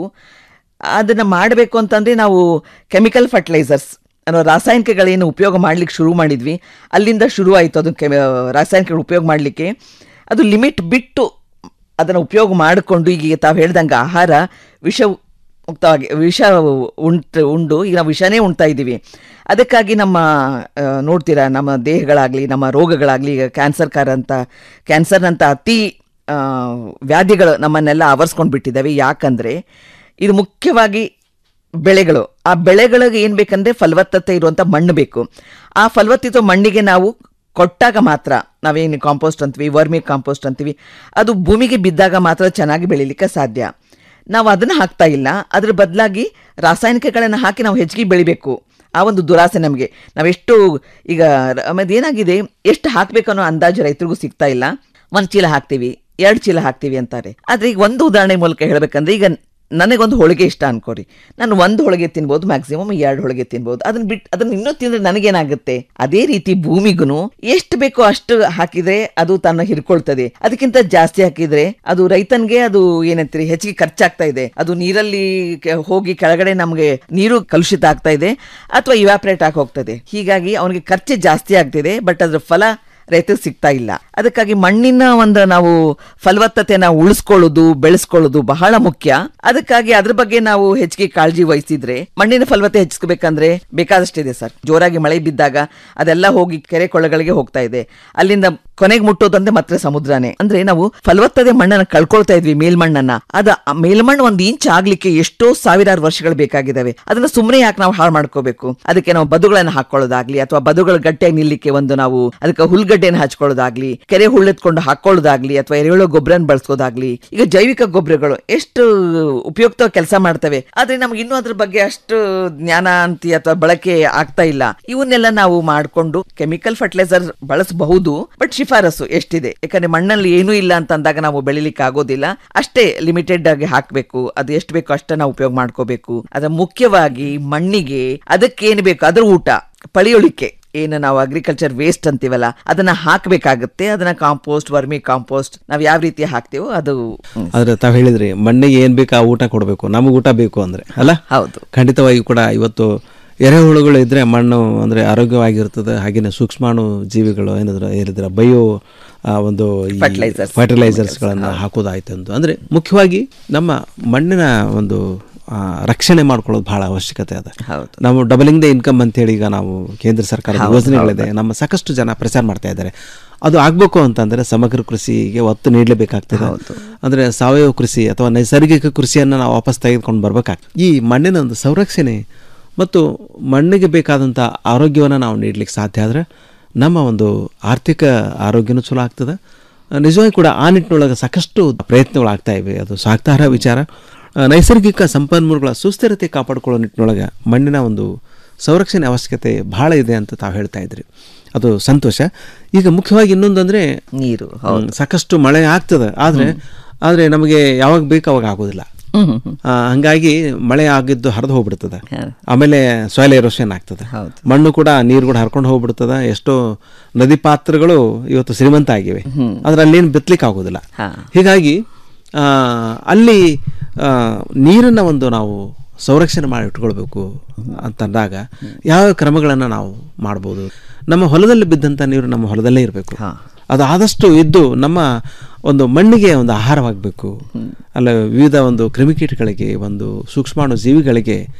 Speaker 19: ಅದನ್ನು ಮಾಡಬೇಕು ಅಂತಂದರೆ ನಾವು ಕೆಮಿಕಲ್ ಫರ್ಟಿಲೈಸರ್ಸ್ ಅನ್ನೋ ರಾಸಾಯನಿಕಗಳೇನು ಉಪಯೋಗ ಮಾಡ್ಲಿಕ್ಕೆ ಶುರು ಮಾಡಿದ್ವಿ ಅಲ್ಲಿಂದ ಶುರು ಆಯಿತು ಅದು ಕೆಮಿ ರಾಸಾಯನಿಕಗಳು ಉಪಯೋಗ ಮಾಡಲಿಕ್ಕೆ ಅದು ಲಿಮಿಟ್ ಬಿಟ್ಟು ಅದನ್ನು ಉಪಯೋಗ ಮಾಡಿಕೊಂಡು ಈಗ ತಾವು ಹೇಳ್ದಂಗೆ ಆಹಾರ ವಿಷ ಮುಕ್ತವಾಗಿ ವಿಷ ಉಂಟು ಉಂಡು ಈಗ ನಾವು ವಿಷನೇ ಉಣ್ತಾ ಇದ್ದೀವಿ ಅದಕ್ಕಾಗಿ ನಮ್ಮ ಆ, ನೋಡ್ತೀರಾ ನಮ್ಮ ದೇಹಗಳಾಗಲಿ ನಮ್ಮ ರೋಗಗಳಾಗಲಿ ಈಗ ಕ್ಯಾನ್ಸರ್ ಕಾರ ಅಂತ ಕ್ಯಾನ್ಸರ್ನಂಥ ಅತಿ ಆ, ವ್ಯಾಧಿಗಳು ನಮ್ಮನ್ನೆಲ್ಲ ಆವರಿಸ್ಕೊಂಡು ಬಿಟ್ಟಿದ್ದಾವೆ ಯಾಕಂದರೆ ಇದು ಮುಖ್ಯವಾಗಿ ಬೆಳೆಗಳು ಆ ಬೆಳೆಗಳಿಗೆ ಏನು ಬೇಕಂದ್ರೆ ಫಲವತ್ತತೆ ಇರುವಂಥ ಮಣ್ಣು ಬೇಕು ಆ ಫಲವತ್ತಿತ ಮಣ್ಣಿಗೆ ನಾವು ಕೊಟ್ಟಾಗ ಮಾತ್ರ ನಾವೇನು ಕಾಂಪೋಸ್ಟ್ ಅಂತೀವಿ ವರ್ಮಿ ಕಾಂಪೋಸ್ಟ್ ಅಂತೀವಿ ಅದು ಭೂಮಿಗೆ ಬಿದ್ದಾಗ ಮಾತ್ರ ಚೆನ್ನಾಗಿ ಬೆಳಿಲಿಕ್ಕೆ ಸಾಧ್ಯ ನಾವು ಅದನ್ನು ಹಾಕ್ತಾ ಇಲ್ಲ ಅದ್ರ ಬದಲಾಗಿ ರಾಸಾಯನಿಕಗಳನ್ನು ಹಾಕಿ ನಾವು ಹೆಚ್ಚಿಗೆ ಬೆಳಿಬೇಕು ಆ ಒಂದು ದುರಾಸೆ ನಮಗೆ ನಾವೆಷ್ಟು ಈಗ ಆಮೇಲೆ ಏನಾಗಿದೆ ಎಷ್ಟು ಹಾಕಬೇಕು ಅನ್ನೋ ಅಂದಾಜು ರೈತರಿಗೂ ಸಿಗ್ತಾ ಇಲ್ಲ ಒಂದು ಚೀಲ ಹಾಕ್ತೀವಿ ಎರಡು ಚೀಲ ಹಾಕ್ತೀವಿ ಅಂತಾರೆ ಆದರೆ ಈಗ ಒಂದು ಉದಾಹರಣೆ ಮೂಲಕ ಹೇಳಬೇಕಂದ್ರೆ ಈಗ ನನಗೊಂದು ಹೋಳಿಗೆ ಇಷ್ಟ ಅನ್ಕೋರಿ ನಾನು ಒಂದು ಹೋಳಿಗೆ ತಿನ್ಬೋದು ಮ್ಯಾಕ್ಸಿಮಮ್ ಎರಡು ಹೋಳಿಗೆ ತಿನ್ಬೋದು ಅದನ್ನ ಬಿಟ್ಟು ಅದನ್ನ ಇನ್ನೂ ತಿಂದ್ರೆ ನನಗೇನಾಗುತ್ತೆ ಅದೇ ರೀತಿ ಭೂಮಿಗೂ ಎಷ್ಟು ಬೇಕೋ ಅಷ್ಟು ಹಾಕಿದ್ರೆ ಅದು ತನ್ನ ಹಿಡ್ಕೊಳ್ತದೆ ಅದಕ್ಕಿಂತ ಜಾಸ್ತಿ ಹಾಕಿದ್ರೆ ಅದು ರೈತನ್ಗೆ ಅದು ಏನಂತೀರಿ ಹೆಚ್ಚಿಗೆ ಖರ್ಚಾಗ್ತಾ ಇದೆ ಅದು ನೀರಲ್ಲಿ ಕೆ- ಹೋಗಿ ಕೆಳಗಡೆ ನಮಗೆ ನೀರು ಕಲುಷಿತ ಆಗ್ತಾ ಇದೆ ಅಥವಾ ಇವ್ಯಾಪ್ರೇಟ್ ಆಗಿ ಹೋಗ್ತದೆ ಹೀಗಾಗಿ ಅವನಿಗೆ ಖರ್ಚು ಜಾಸ್ತಿ ಆಗ್ತಿದೆ ಬಟ್ ಅದ್ರ ಫಲ ರೈತರಿಗೆ ಸಿಗ್ತಾ ಇಲ್ಲ ಅದಕ್ಕಾಗಿ ಮಣ್ಣಿನ ಒಂದು ನಾವು ಫಲವತ್ತತೆನ ಉಳಿಸ್ಕೊಳ್ಳೋದು ಬೆಳೆಸ್ಕೊಳ್ಳೋದು ಬಹಳ ಮುಖ್ಯ ಅದಕ್ಕಾಗಿ ಅದ್ರ ಬಗ್ಗೆ ನಾವು ಹೆಚ್ಚಿಗೆ ಕಾಳಜಿ ವಹಿಸಿದ್ರೆ ಮಣ್ಣಿನ ಫಲವತ್ತೆ ಹೆಚ್ಚಿಸ್ಕೋಬೇಕಂದ್ರೆ ಬೇಕಾದಷ್ಟಿದೆ ಸರ್ ಜೋರಾಗಿ ಮಳೆ ಬಿದ್ದಾಗ ಅದೆಲ್ಲ ಹೋಗಿ ಕೆರೆ ಕೊಳ್ಳಗಳಿಗೆ ಹೋಗ್ತಾ ಇದೆ ಅಲ್ಲಿಂದ ಕೊನೆಗೆ ಮುಟ್ಟೋದಂದ್ರೆ ಮತ್ತೆ ಸಮುದ್ರನೇ ಅಂದ್ರೆ ನಾವು ಫಲವತ್ತತೆ ಮಣ್ಣನ್ನ ಕಳ್ಕೊಳ್ತಾ ಇದ್ವಿ ಮೇಲ್ಮಣ್ಣನ್ನ ಅದ ಆ ಮೇಲ್ಮಣ್ಣು ಒಂದು ಇಂಚ್ ಆಗ್ಲಿಕ್ಕೆ ಎಷ್ಟೋ ಸಾವಿರಾರು ವರ್ಷಗಳು ಬೇಕಾಗಿದಾವೆ ಅದನ್ನ ಸುಮ್ಮನೆ ಯಾಕೆ ನಾವು ಹಾಳು ಮಾಡ್ಕೋಬೇಕು ಅದಕ್ಕೆ ನಾವು ಬದುಗಳನ್ನ ಹಾಕೊಳ್ಳೋದಾಗ್ಲಿ ಅಥವಾ ಬದುಗಳು ಗಟ್ಟಿಯಾಗಿ ನಿಲ್ಲಿಕ್ಕೆ ಒಂದು ನಾವು ಅದಕ್ಕೆ ಹುಲ್ಗಡ್ಡೆನ ಹಚ್ಕೊಳ್ಳೋದಾಗ್ಲಿ ಕೆರೆ ಹುಳ್ಳೆತ್ಕೊಂಡು ಹಾಕೊಳ್ಳೋದಾಗ್ಲಿ ಅಥವಾ ಎರೆಹುಳು ಗೊಬ್ಬರನ ಬಳಸ್ಕೋದಾಗ್ಲಿ ಈಗ ಜೈವಿಕ ಗೊಬ್ಬರಗಳು ಎಷ್ಟು ಉಪಯುಕ್ತ ಕೆಲಸ ಮಾಡ್ತವೆ ಆದ್ರೆ ನಮ್ಗೆ ಇನ್ನೂ ಅದ್ರ ಬಗ್ಗೆ ಅಷ್ಟು ಜ್ಞಾನ ಅಂತಿ ಅಥವಾ ಬಳಕೆ ಆಗ್ತಾ ಇಲ್ಲ ಇವನ್ನೆಲ್ಲ ನಾವು ಮಾಡ್ಕೊಂಡು ಕೆಮಿಕಲ್ ಫರ್ಟಿಲೈಸರ್ ಬಳಸಬಹುದು ಬಟ್ ಶಿಫಾರಸು ಎಷ್ಟಿದೆ ಯಾಕಂದ್ರೆ ಮಣ್ಣಲ್ಲಿ ಏನೂ ಇಲ್ಲ ಅಂತ ಅಂದಾಗ ನಾವು ಬೆಳಿಲಿಕ್ಕೆ ಆಗೋದಿಲ್ಲ ಅಷ್ಟೇ ಲಿಮಿಟೆಡ್ ಆಗಿ ಹಾಕ್ಬೇಕು ಅದು ಎಷ್ಟು ಬೇಕೋ ಅಷ್ಟೇ ನಾವು ಉಪಯೋಗ ಮಾಡ್ಕೋಬೇಕು ಅದ್ರ ಮುಖ್ಯವಾಗಿ ಮಣ್ಣಿಗೆ ಅದಕ್ಕೆ ಏನು ಬೇಕು ಅದ್ರ ಊಟ ಪಳಿಯೋಳಿಕೆ ಏನು ನಾವು ಅಗ್ರಿಕಲ್ಚರ್ ವೇಸ್ಟ್ ಅಂತೀವಲ್ಲ ಅದನ್ನ ಹಾಕಬೇಕಾಗುತ್ತೆ ಅದನ್ನ ಕಾಂಪೋಸ್ಟ್ ವರ್ಮಿ ಕಾಂಪೋಸ್ಟ್ ನಾವು ಯಾವ ರೀತಿ ಹಾಕ್ತೀವೋ ಅದು ಹ್ಮ್.
Speaker 18: ಆದ್ರೆ ತಾವು ಹೇಳಿದ್ರಿ ಮಣ್ಣಿಗೆ ಏನ್ ಬೇಕು ಆ ಊಟ ಕೊಡಬೇಕು ನಮಗೆ ಊಟ ಬೇಕು ಅಂದ್ರೆ ಅಲ್ಲ
Speaker 19: ಹೌದು
Speaker 18: ಖಂಡಿತವಾಗಿ ಕೂಡ ಇವತ್ತು ಎರೆಹುಳುಗಳು ಇದ್ರೆ ಮಣ್ಣು ಅಂದ್ರೆ ಆರೋಗ್ಯವಾಗಿರ್ತದೆ ಹಾಗೇನೆ ಸೂಕ್ಷ್ಮಾಣು ಜೀವಿಗಳು ಏನಾದ್ರು ಏನಿದ್ರೆ ಬಯೋ ಆ, ಒಂದು
Speaker 19: Fertilizers.
Speaker 18: ಫರ್ಟಿಲೈಸರ್ಸ್ಗಳನ್ನು ಹಾಕೋದಾಯ್ತು ಅಂತ ಅಂದ್ರೆ ಮುಖ್ಯವಾಗಿ ನಮ್ಮ ಮಣ್ಣಿನ ಒಂದು ಆ, ರಕ್ಷಣೆ ಮಾಡ್ಕೊಳ್ಳೋದು ಬಹಳ ಅವಶ್ಯಕತೆ ಅದ
Speaker 19: ಹೌದು
Speaker 18: ನಾವು ಡಬಲಿಂಗ್ ದ ಇನ್ಕಮ್ ಅಂತೇಳಿ ಈಗ ನಾವು ಕೇಂದ್ರ ಸರ್ಕಾರದ
Speaker 19: ಹೌದು,
Speaker 18: ಯೋಜನೆಗಳಿದೆ ನಮ್ಮ ಸಾಕಷ್ಟು ಜನ ಪ್ರಚಾರ ಮಾಡ್ತಾ ಇದ್ದಾರೆ ಅದು ಆಗಬೇಕು ಅಂತಂದ್ರೆ ಸಮಗ್ರ ಕೃಷಿಗೆ ಒತ್ತು ನೀಡಲೇಬೇಕಾಗ್ತದೆ ಅಂದ್ರೆ ಸಾವಯವ ಕೃಷಿ ಅಥವಾ ನೈಸರ್ಗಿಕ ಕೃಷಿಯನ್ನು ನಾವು ವಾಪಸ್ ತೆಗೆದುಕೊಂಡು ಬರ್ಬೇಕಾಗ್ತದೆ ಈ ಮಣ್ಣಿನ ಒಂದು ಸಂರಕ್ಷಣೆ ಮತ್ತು ಮಣ್ಣಿಗೆ ಬೇಕಾದಂಥ ಆರೋಗ್ಯವನ್ನು ನಾವು ನೀಡಲಿಕ್ಕೆ ಸಾಧ್ಯ ಆದರೆ ನಮ್ಮ ಒಂದು ಆರ್ಥಿಕ ಆರೋಗ್ಯನೂ ಚಲೋ ಆಗ್ತದೆ ನಿಜವಾಗಿ ಕೂಡ ಆ ನಿಟ್ಟಿನೊಳಗೆ ಸಾಕಷ್ಟು ಪ್ರಯತ್ನಗಳಾಗ್ತಾ ಇವೆ ಅದು ಸಾಕ್ತಾರ ವಿಚಾರ ಆ, ನೈಸರ್ಗಿಕ ಸಂಪನ್ಮೂಲಗಳ ಸುಸ್ಥಿರತೆ ಕಾಪಾಡಿಕೊಳ್ಳೋ ನಿಟ್ಟಿನೊಳಗೆ ಮಣ್ಣಿನ ಒಂದು ಸಂರಕ್ಷಣೆ ಅವಶ್ಯಕತೆ ಬಹಳ ಇದೆ ಅಂತ ತಾವು ಹೇಳ್ತಾ ಇದ್ರಿ ಅದು ಸಂತೋಷ ಈಗ ಮುಖ್ಯವಾಗಿ ಇನ್ನೊಂದಂದ್ರೆ
Speaker 19: ನೀರು
Speaker 18: ಹ್ಮ್, ಸಾಕಷ್ಟು ಮಳೆ ಆಗ್ತದೆ ಆದರೆ ಆದರೆ ನಮಗೆ ಯಾವಾಗ ಬೇಕು ಅವಾಗ ಆಗೋದಿಲ್ಲ
Speaker 19: ಹ್ಮ್, ಹ್ಮ್, ಹ್ಮ್.
Speaker 18: ಆ, ಹಂಗಾಗಿ ಮಳೆ ಆಗಿದ್ದು ಹರಿದು ಹೋಗ್ಬಿಡ್ತದೆ ಆಮೇಲೆ ಸಾಯಿಲ್ ಎರೋಷನ್ ಆಗ್ತದೆ ಮಣ್ಣು ಕೂಡ ನೀರು ಕೂಡ ಹರ್ಕೊಂಡು ಹೋಗ್ಬಿಡ್ತದೆ ಎಷ್ಟೋ ನದಿ ಪಾತ್ರಗಳು ಇವತ್ತು ಶ್ರೀಮಂತ ಆಗಿವೆ ಆದ್ರೆ ಅಲ್ಲೇನು ಬಿತ್ತಲಿಕ್ಕೆ ಆಗೋದಿಲ್ಲ ಹೀಗಾಗಿ ಆ, ಅಲ್ಲಿ ಆ, ನೀರನ್ನ ಒಂದು ನಾವು ಸಂರಕ್ಷಣೆ ಮಾಡಿ ಇಟ್ಕೊಳ್ಬೇಕು ಅಂತಂದಾಗ ಯಾವ ಕ್ರಮಗಳನ್ನು ನಾವು ಮಾಡ್ಬೋದು ನಮ್ಮ ಹೊಲದಲ್ಲಿ ಬಿದ್ದಂಥ ನೀರು ನಮ್ಮ ಹೊಲದಲ್ಲೇ ಇರಬೇಕು ಅದು ಆದಷ್ಟು ಇದ್ದು ನಮ್ಮ ಒಂದು ಮಣ್ಣಿಗೆ ಒಂದು ಆಹಾರವಾಗಬೇಕು ಅಲ್ಲ ವಿವಿಧ ಒಂದು ಕ್ರಿಮಿಕೀಟಗಳಿಗೆ ಒಂದು ಸೂಕ್ಷ್ಮಾಣು ಜೀವಿಗಳಿಗೆ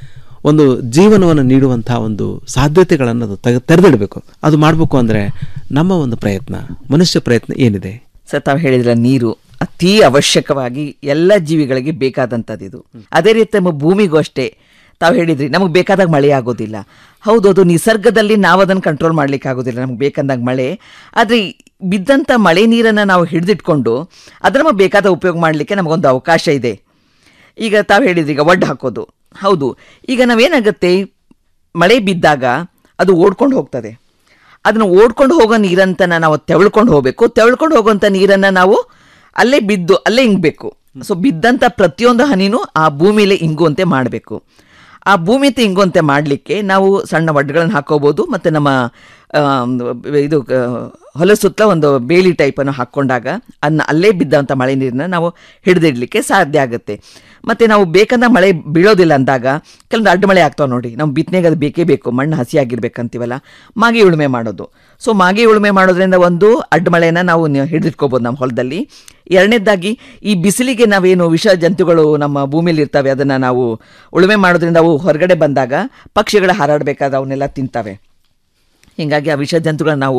Speaker 18: ಒಂದು ಜೀವನವನ್ನು ನೀಡುವಂತಹ ಒಂದು ಸಾಧ್ಯತೆಗಳನ್ನು ಅದು ತೆಗೆ ತೆರೆದಿಡಬೇಕು ಅದು ಮಾಡಬೇಕು ಅಂದರೆ ನಮ್ಮ ಒಂದು ಪ್ರಯತ್ನ ಮನುಷ್ಯ ಪ್ರಯತ್ನ ಏನಿದೆ
Speaker 19: ಸರ್ ತಾವು ಹೇಳಿದ್ರ ನೀರು ಅತಿ ಅವಶ್ಯಕವಾಗಿ ಎಲ್ಲ ಜೀವಿಗಳಿಗೆ ಬೇಕಾದಂಥದ್ದು ಇದು ಅದೇ ರೀತಿ ನಮ್ಮ ಭೂಮಿಗೂ ಅಷ್ಟೇ ತಾವು ಹೇಳಿದ್ರಿ ನಮಗೆ ಬೇಕಾದಾಗ ಮಳೆ ಆಗೋದಿಲ್ಲ ಹೌದು ಅದು ನಿಸರ್ಗದಲ್ಲಿ ನಾವು ಅದನ್ನು ಕಂಟ್ರೋಲ್ ಮಾಡ್ಲಿಕ್ಕೆ ಆಗೋದಿಲ್ಲ ನಮ್ಗೆ ಬೇಕಂದಾಗ ಮಳೆ ಆದರೆ ಬಿದ್ದಂಥ ಮಳೆ ನೀರನ್ನು ನಾವು ಹಿಡಿದಿಟ್ಕೊಂಡು ಅದನ್ನ ನಮಗೆ ಬೇಕಾದ ಉಪಯೋಗ ಮಾಡಲಿಕ್ಕೆ ನಮಗೊಂದು ಅವಕಾಶ ಇದೆ ಈಗ ತಾವು ಹೇಳಿದ್ರಿ ಈಗ ಒಡ್ಡು ಹಾಕೋದು ಹೌದು ಈಗ ನಾವೇನಾಗುತ್ತೆ ಮಳೆ ಬಿದ್ದಾಗ ಅದು ಓಡ್ಕೊಂಡು ಹೋಗ್ತದೆ ಅದನ್ನು ಓಡ್ಕೊಂಡು ಹೋಗೋ ನೀರಂತನ ನಾವು ತೆವಳ್ಕೊಂಡು ಹೋಗಬೇಕು ತೆವಳ್ಕೊಂಡು ಹೋಗೋಂಥ ನೀರನ್ನು ನಾವು ಅಲ್ಲೇ ಬಿದ್ದು ಅಲ್ಲೇ ಇಂಗಬೇಕು ಸೊ ಬಿದ್ದಂಥ ಪ್ರತಿಯೊಂದು ಹನಿನೂ ಆ ಭೂಮಿಲೇ ಇಂಗುವಂತೆ ಮಾಡಬೇಕು ಆ ಭೂಮಿ ಇಂಗುವಂತೆ ಮಾಡಲಿಕ್ಕೆ ನಾವು ಸಣ್ಣ ಒಡ್ಡುಗಳನ್ನು ಹಾಕೋಬೋದು ಮತ್ತು ನಮ್ಮ ಆ, ಇದು ಆ, ಹೊಲ ಸುತ್ತ ಒಂದು ಬೇಲಿ ಟೈಪನ್ನು ಹಾಕ್ಕೊಂಡಾಗ ಅದನ್ನ ಅಲ್ಲೇ ಬಿದ್ದಂಥ ಮಳೆ ನೀರನ್ನ ನಾವು ಹಿಡಿದಿಡ್ಲಿಕ್ಕೆ ಸಾಧ್ಯ ಆಗುತ್ತೆ ಮತ್ತು ನಾವು ಬೇಕಂದ ಮಳೆ ಬೀಳೋದಿಲ್ಲ ಅಂದಾಗ ಕೆಲವೊಂದು ಅಡ್ಡ ಮಳೆ ಆಗ್ತಾವೆ ನೋಡಿ ನಮ್ಮ ಬಿತ್ತನೆಗೆ ಅದು ಬೇಕೇ ಬೇಕು ಮಣ್ಣು ಹಸಿಯಾಗಿರ್ಬೇಕಂತೀವಲ್ಲ ಮಾಗಿ ಉಳುಮೆ ಮಾಡೋದು ಸೊ ಮಾಗಿ ಉಳುಮೆ ಮಾಡೋದ್ರಿಂದ ಒಂದು ಅಡ್ಡ ಮಳೆನ ನಾವು ನ- ಹಿಡಿದಿಟ್ಕೋಬೋದು ನಮ್ಮ ಹೊಲದಲ್ಲಿ ಎರಡನೇದಾಗಿ ಈ ಬಿಸಿಲಿಗೆ ನಾವೇನು ವಿಷ ಜಂತುಗಳು ನಮ್ಮ ಭೂಮಿಲಿ ಇರ್ತವೆ ಅದನ್ನು ನಾವು ಉಳುಮೆ ಮಾಡೋದ್ರಿಂದ ಅವು ಹೊರಗಡೆ ಬಂದಾಗ ಪಕ್ಷಿಗಳು ಹಾರಾಡಬೇಕಾದ ಅವನ್ನೆಲ್ಲ ತಿಂತವೆ ಹೀಗಾಗಿ ಆ ವಿಷ ಜಂತುಗಳನ್ನ ನಾವು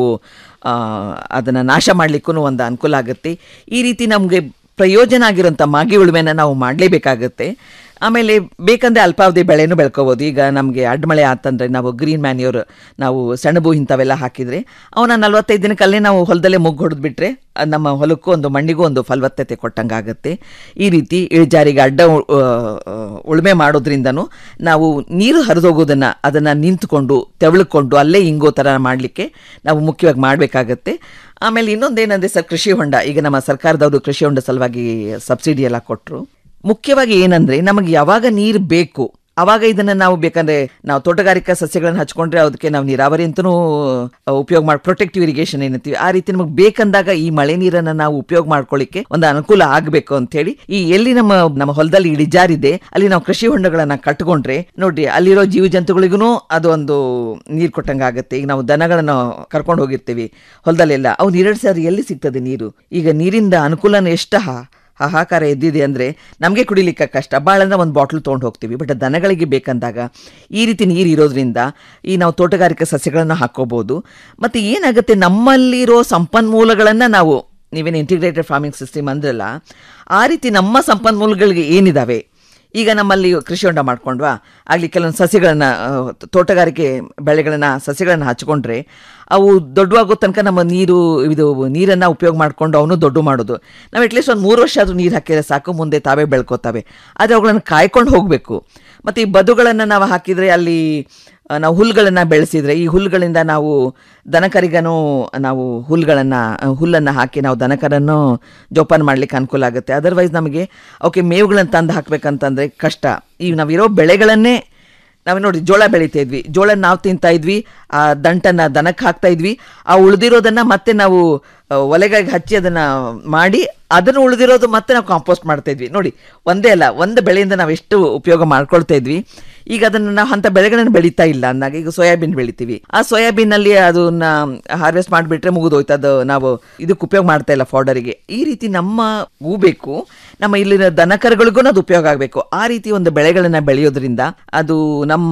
Speaker 19: ಅದನ್ನು ನಾಶ ಮಾಡಲಿಕ್ಕೂ ಒಂದು ಅನುಕೂಲ ಆಗುತ್ತೆ ಈ ರೀತಿ ನಮಗೆ ಪ್ರಯೋಜನ ಆಗಿರೋಂಥ ಮಾಗಿ ಉಳುಮೆನ ನಾವು ಮಾಡಲೇಬೇಕಾಗತ್ತೆ ಆಮೇಲೆ ಬೇಕಂದ್ರೆ ಅಲ್ಪಾವಧಿ ಬೆಳೆನೂ ಬೆಳ್ಕೋಬೋದು ಈಗ ನಮಗೆ ಅಡ್ಮಳೆ ಆತಂದ್ರೆ ನಾವು ಗ್ರೀನ್ ಮ್ಯಾನ್ಯೂರ್ ನಾವು ಸೆಣಬು ಇಂಥವೆಲ್ಲ ಹಾಕಿದರೆ ಅವನ ನಲ್ವತ್ತೈದು ದಿನಕ್ಕಲ್ಲೇ ನಾವು ಹೊಲದಲ್ಲೇ ಮುಗ್ಗು ಹೊಡೆದ್ಬಿಟ್ರೆ ಅದು ನಮ್ಮ ಹೊಲಕ್ಕೂ ಒಂದು ಮಣ್ಣಿಗೂ ಒಂದು ಫಲವತ್ತತೆ ಕೊಟ್ಟಂಗೆ ಆಗುತ್ತೆ ಈ ರೀತಿ ಇಳಿಜಾರಿಗೆ ಅಡ್ಡ ಉ- ಆ, ಆ, ಉಳುಮೆ ಮಾಡೋದ್ರಿಂದನೂ ನಾವು ನೀರು ಹರಿದೋಗೋದನ್ನು ಅದನ್ನು ನಿಂತ್ಕೊಂಡು ತೆವಳ್ಕೊಂಡು ಅಲ್ಲೇ ಇಂಗೋ ಥರ ಮಾಡಲಿಕ್ಕೆ ನಾವು ಮುಖ್ಯವಾಗಿ ಮಾಡಬೇಕಾಗತ್ತೆ ಆಮೇಲೆ ಇನ್ನೊಂದೇನಂದರೆ ಸರ್ ಕೃಷಿ ಹೊಂಡ ಈಗ ನಮ್ಮ ಸರ್ಕಾರದವರು ಕೃಷಿ ಹೊಂಡ ಸಲುವಾಗಿ ಸಬ್ಸಿಡಿ ಎಲ್ಲ ಕೊಟ್ಟರು ಮುಖ್ಯವಾಗಿ ಏನಂದ್ರೆ ನಮಗೆ ಯಾವಾಗ ನೀರು ಬೇಕು ಅವಾಗ ಇದನ್ನ ನಾವು ಬೇಕಂದ್ರೆ ನಾವು ತೋಟಗಾರಿಕಾ ಸಸ್ಯಗಳನ್ನು ಹಚ್ಕೊಂಡ್ರೆ ಅದಕ್ಕೆ ನಾವು ನೀರಾವರಿ ಅಂತಲೂ ಉಪಯೋಗ ಮಾಡಿ ಪ್ರೊಟೆಕ್ಟಿವ್ ಇರಿಗೇಷನ್ ಏನಂತೀವಿ ಆ ರೀತಿ ನಮಗೆ ಬೇಕಂದಾಗ ಈ ಮಳೆ ನೀರನ್ನು ನಾವು ಉಪಯೋಗ ಮಾಡ್ಕೊಳ್ಳಿಕ್ಕೆ ಒಂದು ಅನುಕೂಲ ಆಗಬೇಕು ಅಂತ ಹೇಳಿ ಈ ಎಲ್ಲಿ ನಮ್ಮ ನಮ್ಮ ಹೊಲದಲ್ಲಿ ಇಳಿಜಾರಿದೆ ಅಲ್ಲಿ ನಾವು ಕೃಷಿ ಹೊಂಡಗಳನ್ನ ಕಟ್ಕೊಂಡ್ರೆ ನೋಡ್ರಿ ಅಲ್ಲಿರೋ ಜೀವ ಜಂತುಗಳಿಗೂ ಅದು ಒಂದು ನೀರು ಕೊಟ್ಟಂಗೆ ಆಗುತ್ತೆ ಈಗ ನಾವು ದನಗಳನ್ನು ಕರ್ಕೊಂಡು ಹೋಗಿರ್ತೀವಿ ಹೊಲದಲ್ಲೆಲ್ಲ ಅವು ನೀರೆರಡು ಸಾರಿ ಎಲ್ಲಿ ಸಿಗ್ತದೆ ನೀರು ಈಗ ನೀರಿಂದ ಅನುಕೂಲನ ಎಷ್ಟು ಹಾ- ಹಾಹಾಕಾರ ಎದ್ದಿದೆ ಅಂದರೆ ನಮಗೆ ಕುಡಿಲಿಕ್ಕೆ ಕಷ್ಟ ಭಾಳ ಅಂದ್ರೆ ಒಂದು ಬಾಟ್ಲ್ ತೊಗೊಂಡು ಹೋಗ್ತೀವಿ ಬಟ್ ದನಗಳಿಗೆ ಬೇಕಂದಾಗ ಈ ರೀತಿ ನೀರು ಇರೋದ್ರಿಂದ ಈ ನಾವು ತೋಟಗಾರಿಕೆ ಸಸ್ಯಗಳನ್ನು ಹಾಕ್ಕೋಬೋದು ಮತ್ತು ಏನಾಗುತ್ತೆ ನಮ್ಮಲ್ಲಿರೋ ಸಂಪನ್ಮೂಲಗಳನ್ನು ನಾವು ನೀವೇನು ಇಂಟಿಗ್ರೇಟೆಡ್ ಫಾರ್ಮಿಂಗ್ ಸಿಸ್ಟಮ್ ಅಂದ್ರಲ್ಲ ಆ ರೀತಿ ನಮ್ಮ ಸಂಪನ್ಮೂಲಗಳಿಗೆ ಏನಿದಾವೆ ಈಗ ನಮ್ಮಲ್ಲಿ ಕೃಷಿ ಹೊಂಡ ಮಾಡ್ಕೊಂಡ್ವಾ ಆಗಲಿ ಕೆಲವೊಂದು ಸಸ್ಯಗಳನ್ನು ತೋಟಗಾರಿಕೆ ಬೆಳೆಗಳನ್ನು ಸಸ್ಯಗಳನ್ನು ಹಚ್ಕೊಂಡ್ರೆ ಅವು ದೊಡ್ಡವಾಗೋ ತನಕ ನಮ್ಮ ನೀರು ಇದು ನೀರನ್ನು ಉಪಯೋಗ ಮಾಡಿಕೊಂಡು ಅವನು ದೊಡ್ಡ ಮಾಡೋದು ನಾವು ಅಟ್ಲೀಸ್ಟ್ ಒಂದು ಮೂರು ವರ್ಷ ಆದರೂ ನೀರು ಹಾಕಿದ್ರೆ ಸಾಕು ಮುಂದೆ ತಾವೇ ಬೆಳ್ಕೋತಾವೆ ಆದರೆ ಅವುಗಳನ್ನು ಕಾಯ್ಕೊಂಡು ಹೋಗಬೇಕು ಮತ್ತು ಈ ಬದುಗಳನ್ನು ನಾವು ಹಾಕಿದರೆ ಅಲ್ಲಿ ಆ, ನಾವು ಹುಲ್ಲುಗಳನ್ನು ಬೆಳೆಸಿದರೆ ಈ ಹುಲ್ಲುಗಳಿಂದ ನಾವು ದನಕರಿಗನೂ ನಾವು ಹುಲ್ಲುಗಳನ್ನು ಹುಲ್ಲನ್ನು ಹಾಕಿ ನಾವು ದನಕರನ್ನು ಜೋಪಾನ ಮಾಡಲಿಕ್ಕೆ ಅನುಕೂಲ ಆಗುತ್ತೆ ಅದರ್ವೈಸ್ ನಮಗೆ ಓಕೆ ಮೇವುಗಳನ್ನು ತಂದು ಹಾಕಬೇಕಂತಂದರೆ ಕಷ್ಟ ಈ ನಾವಿರೋ ಬೆಳೆಗಳನ್ನೇ ನಾವು ನೋಡಿ ಜೋಳ ಬೆಳೀತಾ ಇದ್ವಿ ಜೋಳ ನಾವು ತಿಂತಾ ಇದ್ವಿ ಆ ದಂಟನ್ನು ದನಕ್ಕೆ ಹಾಕ್ತಾ ಇದ್ವಿ ಆ ಉಳಿದಿರೋದನ್ನು ಮತ್ತೆ ನಾವು ಆ, ಒಲೆಗಾಗಿ ಹಚ್ಚಿ ಅದನ್ನು ಮಾಡಿ ಅದನ್ನು ಉಳಿದಿರೋದು ಮತ್ತೆ ನಾವು ಕಾಂಪೋಸ್ಟ್ ಮಾಡ್ತಾ ಇದ್ವಿ ನೋಡಿ ಒಂದೇ ಅಲ್ಲ ಒಂದು ಬೆಳೆಯಿಂದ ನಾವು ಎಷ್ಟು ಉಪಯೋಗ ಮಾಡ್ಕೊಳ್ತಾ ಇದ್ವಿ ಈಗ ಅದನ್ನು ನಾವು ಅಂಥ ಬೆಳೆಗಳನ್ನು ಬೆಳೀತಾ ಇಲ್ಲ ಅಂದಾಗ ಈಗ ಸೋಯಾಬೀನ್ ಬೆಳಿತೀವಿ ಆ ಸೋಯಾಬೀನಲ್ಲಿ ಅದನ್ನ ಹಾರ್ವೆಸ್ಟ್ ಮಾಡಿಬಿಟ್ರೆ ಮುಗಿದೋಯ್ತು ಅದು ನಾವು ಇದಕ್ಕೆ ಉಪಯೋಗ ಮಾಡ್ತಾ ಇಲ್ಲ ಫಾರ್ಡರಿಗೆ ಈ ರೀತಿ ನಮ್ಮ ಹೂ ಬೇಕು ನಮ್ಮ ಇಲ್ಲಿನ ದನಕರುಗಳಿಗೂ ಅದು ಉಪಯೋಗ ಆಗಬೇಕು ಆ ರೀತಿ ಒಂದು ಬೆಳೆಗಳನ್ನು ಬೆಳೆಯೋದ್ರಿಂದ ಅದು ನಮ್ಮ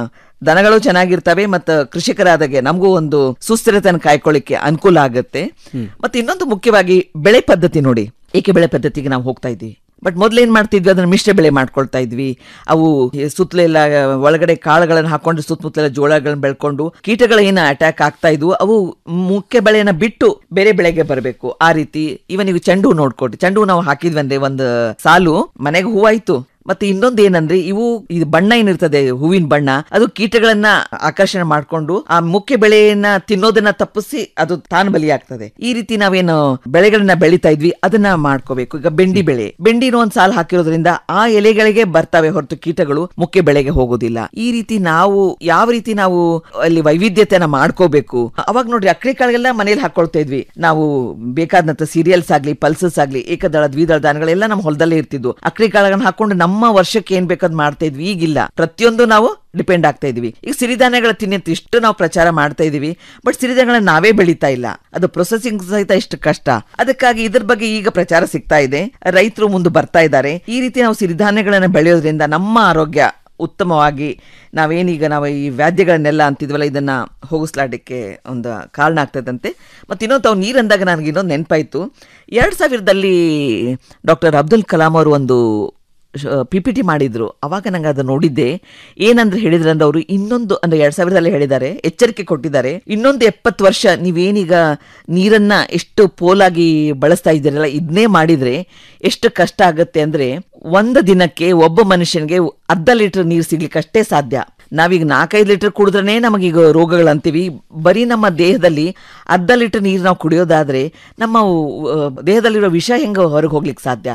Speaker 19: ದನಗಳು ಚೆನ್ನಾಗಿರ್ತವೆ ಮತ್ತು ಕೃಷಿಕರಾದಾಗೆ ನಮಗೂ ಒಂದು ಸುಸ್ಥಿರತೆಯನ್ನು ಕಾಯ್ಕೊಳ್ಳಿಕ್ಕೆ ಅನುಕೂಲ ಆಗುತ್ತೆ ಮತ್ತೆ ಇನ್ನೊಂದು ಮುಖ್ಯವಾಗಿ ಬೆಳೆ ಪದ್ಧತಿ ನೋಡಿ ಏಕೆ ಬೆಳೆ ಪದ್ಧತಿಗೆ ನಾವು ಹೋಗ್ತಾ ಇದ್ದೀವಿ ಬಟ್ ಮೊದಲೇನು ಮಾಡ್ತಿದ್ವಿ ಅದನ್ನು ಮಿಶ್ರ ಬೆಳೆ ಮಾಡ್ಕೊಳ್ತಾ ಇದ್ವಿ ಅವು ಸುತ್ತಲೆಲ್ಲ ಒಳಗಡೆ ಕಾಳುಗಳನ್ನು ಹಾಕೊಂಡು ಸುತ್ತಮುತ್ತಲೆಲ್ಲ ಜೋಳಗಳನ್ನ ಬೆಳ್ಕೊಂಡು ಕೀಟಗಳು ಏನು ಅಟ್ಯಾಕ್ ಆಗ್ತಾ ಇದ್ವು ಅವು ಮುಖ್ಯ ಬೆಳೆಯನ್ನ ಬಿಟ್ಟು ಬೇರೆ ಬೆಳೆಗೆ ಬರಬೇಕು ಆ ರೀತಿ ಇವನ್ ನೀವು ಚೆಂಡು ಹೂ ನೋಡ್ಕೊಡಿ ಚೆಂಡು ಹೂ ನಾವು ಹಾಕಿದ್ವಿ ಅಂದ್ರೆ ಒಂದು ಸಾಲು ಮನೆಗೆ ಹೂವಾಯ್ತು ಮತ್ತೆ ಇನ್ನೊಂದು ಏನಂದ್ರೆ ಇವು ಇದು ಬಣ್ಣ ಏನಿರ್ತದೆ ಹೂವಿನ ಬಣ್ಣ ಅದು ಕೀಟಗಳನ್ನ ಆಕರ್ಷಣೆ ಮಾಡ್ಕೊಂಡು ಆ ಮುಖ್ಯ ಬೆಳೆಯನ್ನ ತಿನ್ನೋದನ್ನ ತಪ್ಪಿಸಿ ಅದು ತಾನು ಬಲಿಯಾಗ್ತದೆ ಈ ರೀತಿ ನಾವೇನು ಬೆಳೆಗಳನ್ನ ಬೆಳಿತಾ ಇದ್ವಿ ಅದನ್ನ ಮಾಡ್ಕೋಬೇಕು ಈಗ ಬೆಂಡಿ ಬೆಳೆ ಬೆಂಡಿನ ಒಂದ್ ಸಾಲ ಹಾಕಿರೋದ್ರಿಂದ ಆ ಎಲೆಗಳಿಗೆ ಬರ್ತವೆ ಹೊರತು ಕೀಟಗಳು ಮುಖ್ಯ ಬೆಳೆಗೆ ಹೋಗೋದಿಲ್ಲ ಈ ರೀತಿ ನಾವು ಯಾವ ರೀತಿ ನಾವು ಅಲ್ಲಿ ವೈವಿಧ್ಯತೆಯನ್ನ ಮಾಡ್ಕೋಬೇಕು ಅವಾಗ ನೋಡ್ರಿ ಅಕ್ರಿ ಕಾಳಿಗೆಲ್ಲ ಮನೇಲಿ ಹಾಕೊಳ್ತಾ ಇದ್ವಿ ನಾವು ಬೇಕಾದಂತ ಸೀರಿಯಲ್ಸ್ ಆಗ್ಲಿ ಪಲ್ಸಸ್ ಆಗ್ಲಿ ಏಕದಳ ದ್ವಿದಳ ಧಾನ್ಯಗಳೆಲ್ಲ ನಮ್ಮ ಹೊಲದಲ್ಲೇ ಇರ್ತಿದ್ವು ಅಕ್ರಿ ಕಾಳಗಳನ್ನ ಹಾಕೊಂಡು ನಮ್ಮ ವರ್ಷಕ್ಕೆ ಏನ್ ಬೇಕಾದ್ ಮಾಡ್ತಾ ಇದ್ವಿ ಈಗಿಲ್ಲ ಪ್ರತಿಯೊಂದು ನಾವು ಡಿಪೆಂಡ್ ಆಗ್ತಾ ಇದೀವಿ ಈಗ ಸಿರಿಧಾನ್ಯಗಳ ತಿನ್ನಂತ ಇಷ್ಟು ನಾವು ಪ್ರಚಾರ ಮಾಡ್ತಾ ಇದೀವಿ ಬಟ್ ಸಿರಿಧಾನ್ಯಗಳನ್ನ ನಾವೇ ಬೆಳೀತಾ ಇಲ್ಲ ಅದು ಪ್ರೊಸೆಸಿಂಗ್ ಸಹಿತ ಇಷ್ಟು ಕಷ್ಟ ಅದಕ್ಕಾಗಿ ಇದ್ರ ಬಗ್ಗೆ ಈಗ ಪ್ರಚಾರ ಸಿಗ್ತಾ ಇದೆ ರೈತರು ಮುಂದೆ ಬರ್ತಾ ಇದ್ದಾರೆ ಈ ರೀತಿ ನಾವು ಸಿರಿಧಾನ್ಯಗಳನ್ನ ಬೆಳೆಯೋದ್ರಿಂದ ನಮ್ಮ ಆರೋಗ್ಯ ಉತ್ತಮವಾಗಿ ನಾವೇನೀಗ ನಾವು ಈ ವ್ಯಾಧ್ಯಗಳನ್ನೆಲ್ಲ ಅಂತಿದ್ವಲ್ಲ ಇದನ್ನ ಹೋಗಿಸ್ಲಾಡಕ್ಕೆ ಒಂದು ಕಾರಣ ಆಗ್ತದಂತೆ ಮತ್ತು ಇನ್ನೊಂದು ತಾವು ನೀರು ಅಂದಾಗ ನನಗೆ ಇನ್ನೊಂದು ನೆನಪಾಯಿತು ಎರಡು ಸಾವಿರದಲ್ಲಿ ಡಾಕ್ಟರ್ ಅಬ್ದುಲ್ ಕಲಾಂ ಅವರು ಒಂದು ಪಿ ಪಿ ಟಿ ಮಾಡಿದ್ರು ಅವಾಗ ನಂಗೆ ಅದು ನೋಡಿದ್ದೆ ಏನಂದ್ರೆ ಹೇಳಿದ್ರೆ ಅಂದ್ರೆ ಅವರು ಇನ್ನೊಂದು ಅಂದ್ರೆ ಎರಡ್ ಸಾವಿರದಲ್ಲಿ ಹೇಳಿದ್ದಾರೆ ಎಚ್ಚರಿಕೆ ಕೊಟ್ಟಿದ್ದಾರೆ ಇನ್ನೊಂದು ಎಪ್ಪತ್ತು ವರ್ಷ ನೀವೇನೀಗ ನೀರನ್ನ ಎಷ್ಟು ಪೋಲಾಗಿ ಬಳಸ್ತಾ ಇದ್ದೀರಲ್ಲ ಇದನ್ನೇ ಮಾಡಿದ್ರೆ ಎಷ್ಟು ಕಷ್ಟ ಆಗುತ್ತೆ ಅಂದ್ರೆ ಒಂದು ದಿನಕ್ಕೆ ಒಬ್ಬ ಮನುಷ್ಯನಿಗೆ ಅರ್ಧ ಲೀಟರ್ ನೀರು ಸಿಗ್ಲಿಕ್ಕೆ ಅಷ್ಟೇ ಸಾಧ್ಯ ನಾವೀಗ ನಾಲ್ಕೈದು ಲೀಟರ್ ಕುಡಿದ್ರೆ ನಮಗೀಗ ರೋಗಗಳಂತೀವಿ ಬರೀ ನಮ್ಮ ದೇಹದಲ್ಲಿ ಅರ್ಧ ಲೀಟರ್ ನೀರು ನಾವು ಕುಡಿಯೋದಾದ್ರೆ ನಮ್ಮ ಆ, ದೇಹದಲ್ಲಿರೋ ವಿಷ ಹೆಂಗೆ ಹೊರಗೆ ಹೋಗ್ಲಿಕ್ಕೆ ಸಾಧ್ಯ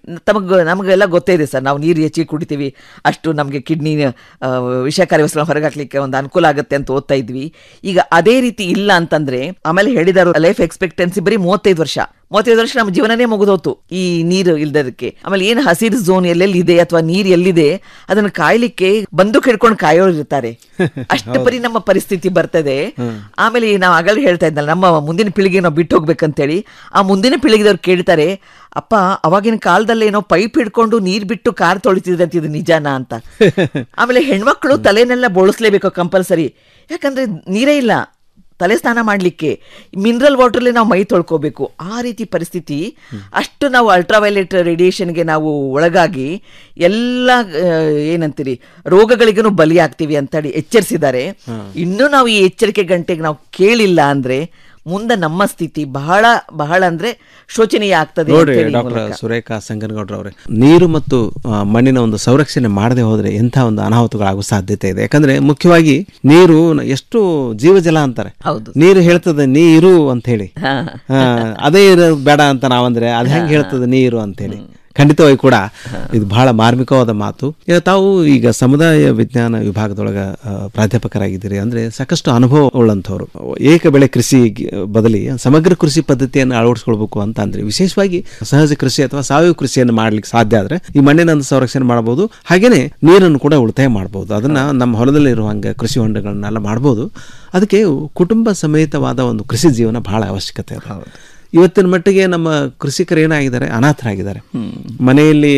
Speaker 19: ತಮಗ ನಮಗೆಲ್ಲ ಗೊತ್ತೇ ಇದೆ ಸರ್ ನಾವು ನೀರು ಹೆಚ್ಚಿಗೆ ಕುಡಿತೀವಿ ಅಷ್ಟು ನಮಗೆ ಕಿಡ್ನಿ ವಿಷಕಾರಿ ವಸ್ತುಗಳನ್ನ ಹೊರಗೆ ಹಾಕ್ಲಿಕ್ಕೆ ಒಂದು ಅನುಕೂಲ ಆಗುತ್ತೆ ಅಂತ ಓದ್ತಾ ಇದ್ವಿ ಈಗ ಅದೇ ರೀತಿ ಇಲ್ಲ ಅಂತಂದ್ರೆ ಆಮೇಲೆ ಹೇಳಿದಾರು ಲೈಫ್ ಎಕ್ಸ್ಪೆಕ್ಟೆನ್ಸಿ ಬರೀ ಮೂವತ್ತೈದು ವರ್ಷ ಮೂವತ್ತೈದು ವರ್ಷ ನಮ್ಮ ಜೀವನನೇ ಮುಗಿದೋತು ಈ ನೀರು ಇಲ್ದದಕ್ಕೆ ಆಮೇಲೆ ಏನು ಹಸಿರು ಝೋನ್ ಎಲ್ಲೆಲ್ಲಿ ಇದೆ ಅಥವಾ ನೀರು ಎಲ್ಲಿದೆ ಅದನ್ನ ಕಾಯ್ಲಿಕ್ಕೆ ಬಂದು ಹಿಡ್ಕೊಂಡು ಕಾಯೋರು ಇರ್ತಾರೆ ಅಷ್ಟು ಪರಿ ನಮ್ಮ ಪರಿಸ್ಥಿತಿ ಬರ್ತದೆ ಆಮೇಲೆ ನಾವು ಆಗಲೇ ಹೇಳ್ತಾ ಇದ್ನಲ್ಲ ನಮ್ಮ ಮುಂದಿನ ಪೀಳಿಗೆ ನಾವು ಬಿಟ್ಟು ಹೋಗ್ಬೇಕಂತೇಳಿ ಆ ಮುಂದಿನ ಪೀಳಿಗೆದವ್ರು ಕೇಳ್ತಾರೆ ಅಪ್ಪ ಅವಾಗಿನ ಕಾಲದಲ್ಲಿ ಏನೋ ಪೈಪ್ ಹಿಡ್ಕೊಂಡು ನೀರ್ ಬಿಟ್ಟು ಕಾರ್ ತೊಳಿತಿದ್ರೆ ಅಂತ ಇದು ನಿಜಾನಾ ಅಂತ ಆಮೇಲೆ ಹೆಣ್ಮಕ್ಳು ತಲೆನೆಲ್ಲ ಬೋಳಿಸ್ಲೇಬೇಕು ಕಂಪಲ್ಸರಿ ಯಾಕಂದ್ರೆ ನೀರೇ ಇಲ್ಲ ತಲೆ ಸ್ನಾನ ಮಾಡಲಿಕ್ಕೆ ಮಿನರಲ್ ವಾಟರ್ಲಿ ನಾವು ಮೈ ತೊಳ್ಕೋಬೇಕು ಆ ರೀತಿ ಪರಿಸ್ಥಿತಿ ಅಷ್ಟು ನಾವು ಅಲ್ಟ್ರಾವೈಲೆಟ್ ರೇಡಿಯೇಷನ್ಗೆ ನಾವು ಒಳಗಾಗಿ ಎಲ್ಲ ಆ, ಏನಂತೀರಿ ರೋಗಗಳಿಗೂ ಬಲಿಯಾಗ್ತೀವಿ ಅಂತೇಳಿ ಎಚ್ಚರಿಸಿದ್ದಾರೆ ಇನ್ನೂ ನಾವು ಈ ಎಚ್ಚರಿಕೆ ಗಂಟೆಗೆ ನಾವು ಕೇಳಿಲ್ಲ ಅಂದ್ರೆ ಮುಂದೆ ನಮ್ಮ ಸ್ಥಿತಿ ಬಹಳ ಬಹಳ ಅಂದ್ರೆ ಶೋಚನೀಯ ಆಗ್ತದೆ
Speaker 18: ನೋಡ್ರಿ
Speaker 19: ಅಂತೇಳಿ ಈ
Speaker 18: ಡಾಕ್ಟರ್
Speaker 19: ಮೂಲಕ.
Speaker 18: ಸುರೇಖಾ ಸಂಗನಗೌಡ್ರವ್ರೆ ನೀರು ಮತ್ತು ಆ, ಮಣ್ಣಿನ ಒಂದು ಸಂರಕ್ಷಣೆ ಮಾಡದೆ ಹೋದ್ರೆ ಎಂಥ ಒಂದು ಅನಾಹುತಗಳಾಗುವ ಸಾಧ್ಯತೆ ಇದೆ ಯಾಕಂದ್ರೆ ಮುಖ್ಯವಾಗಿ ನೀರು ನ- ಎಷ್ಟು ಜೀವಜಲ ಅಂತಾರೆ
Speaker 19: ಹೌದು.
Speaker 18: ನೀರು ಹೇಳ್ತದೆ ನೀರು ಅಂತ ಹೇಳಿ
Speaker 19: ಹಾ.
Speaker 18: ಆ, ಅದೇ ಇರೋದು ಬೇಡ ಅಂತ ನಾವಂದ್ರೆ ಅದು ಹೆಂಗೆ ಹೇಳ್ತದೆ ನೀರು ಅಂತ ಹೇಳಿ ಖಂಡಿತವಾಗಿ ಕೂಡ ಇದು ಬಹಳ ಮಾರ್ಮಿಕವಾದ ಮಾತು ಈಗ ತಾವು ಈಗ ಸಮುದಾಯ ವಿಜ್ಞಾನ ವಿಭಾಗದೊಳಗ ಆ, ಪ್ರಾಧ್ಯಾಪಕರಾಗಿದ್ದೀರಿ ಅಂದ್ರೆ ಸಾಕಷ್ಟು ಅನುಭವ ಉಳ್ಳಂಥವ್ರು ಏಕ ಬೆಳೆ ಕೃಷಿ ಬದಲಿ ಸಮಗ್ರ ಕೃಷಿ ಪದ್ಧತಿಯನ್ನು ಅಳವಡಿಸ್ಕೊಳ್ಬೇಕು ಅಂತ ಅಂದ್ರೆ ವಿಶೇಷವಾಗಿ ಸಹಜ ಕೃಷಿ ಅಥವಾ ಸಾವಯವ ಕೃಷಿಯನ್ನು ಮಾಡ್ಲಿಕ್ಕೆ ಸಾಧ್ಯ ಆದ್ರೆ ಈ ಮಣ್ಣಿನ ಒಂದು ಸಂರಕ್ಷಣೆ ಮಾಡಬಹುದು ಹಾಗೇನೆ ನೀರನ್ನು ಕೂಡ ಉಳಿತಾಯ ಮಾಡಬಹುದು ಅದನ್ನ ನಮ್ಮ ಹೊಲದಲ್ಲಿ ಇರುವಂಗೆ ಕೃಷಿ ಹೊಂಡಗಳನ್ನೆಲ್ಲ ಮಾಡಬಹುದು ಅದಕ್ಕೆ ಕುಟುಂಬ ಸಮೇತವಾದ ಒಂದು ಕೃಷಿ ಜೀವನ ಬಹಳ ಅವಶ್ಯಕತೆ ಇದೆ ಇವತ್ತಿನ ಮಟ್ಟಿಗೆ ನಮ್ಮ ಕೃಷಿಕರು ಏನಾಗಿದ್ದಾರೆ ಅನಾಥರಾಗಿದ್ದಾರೆ ಮನೆಯಲ್ಲಿ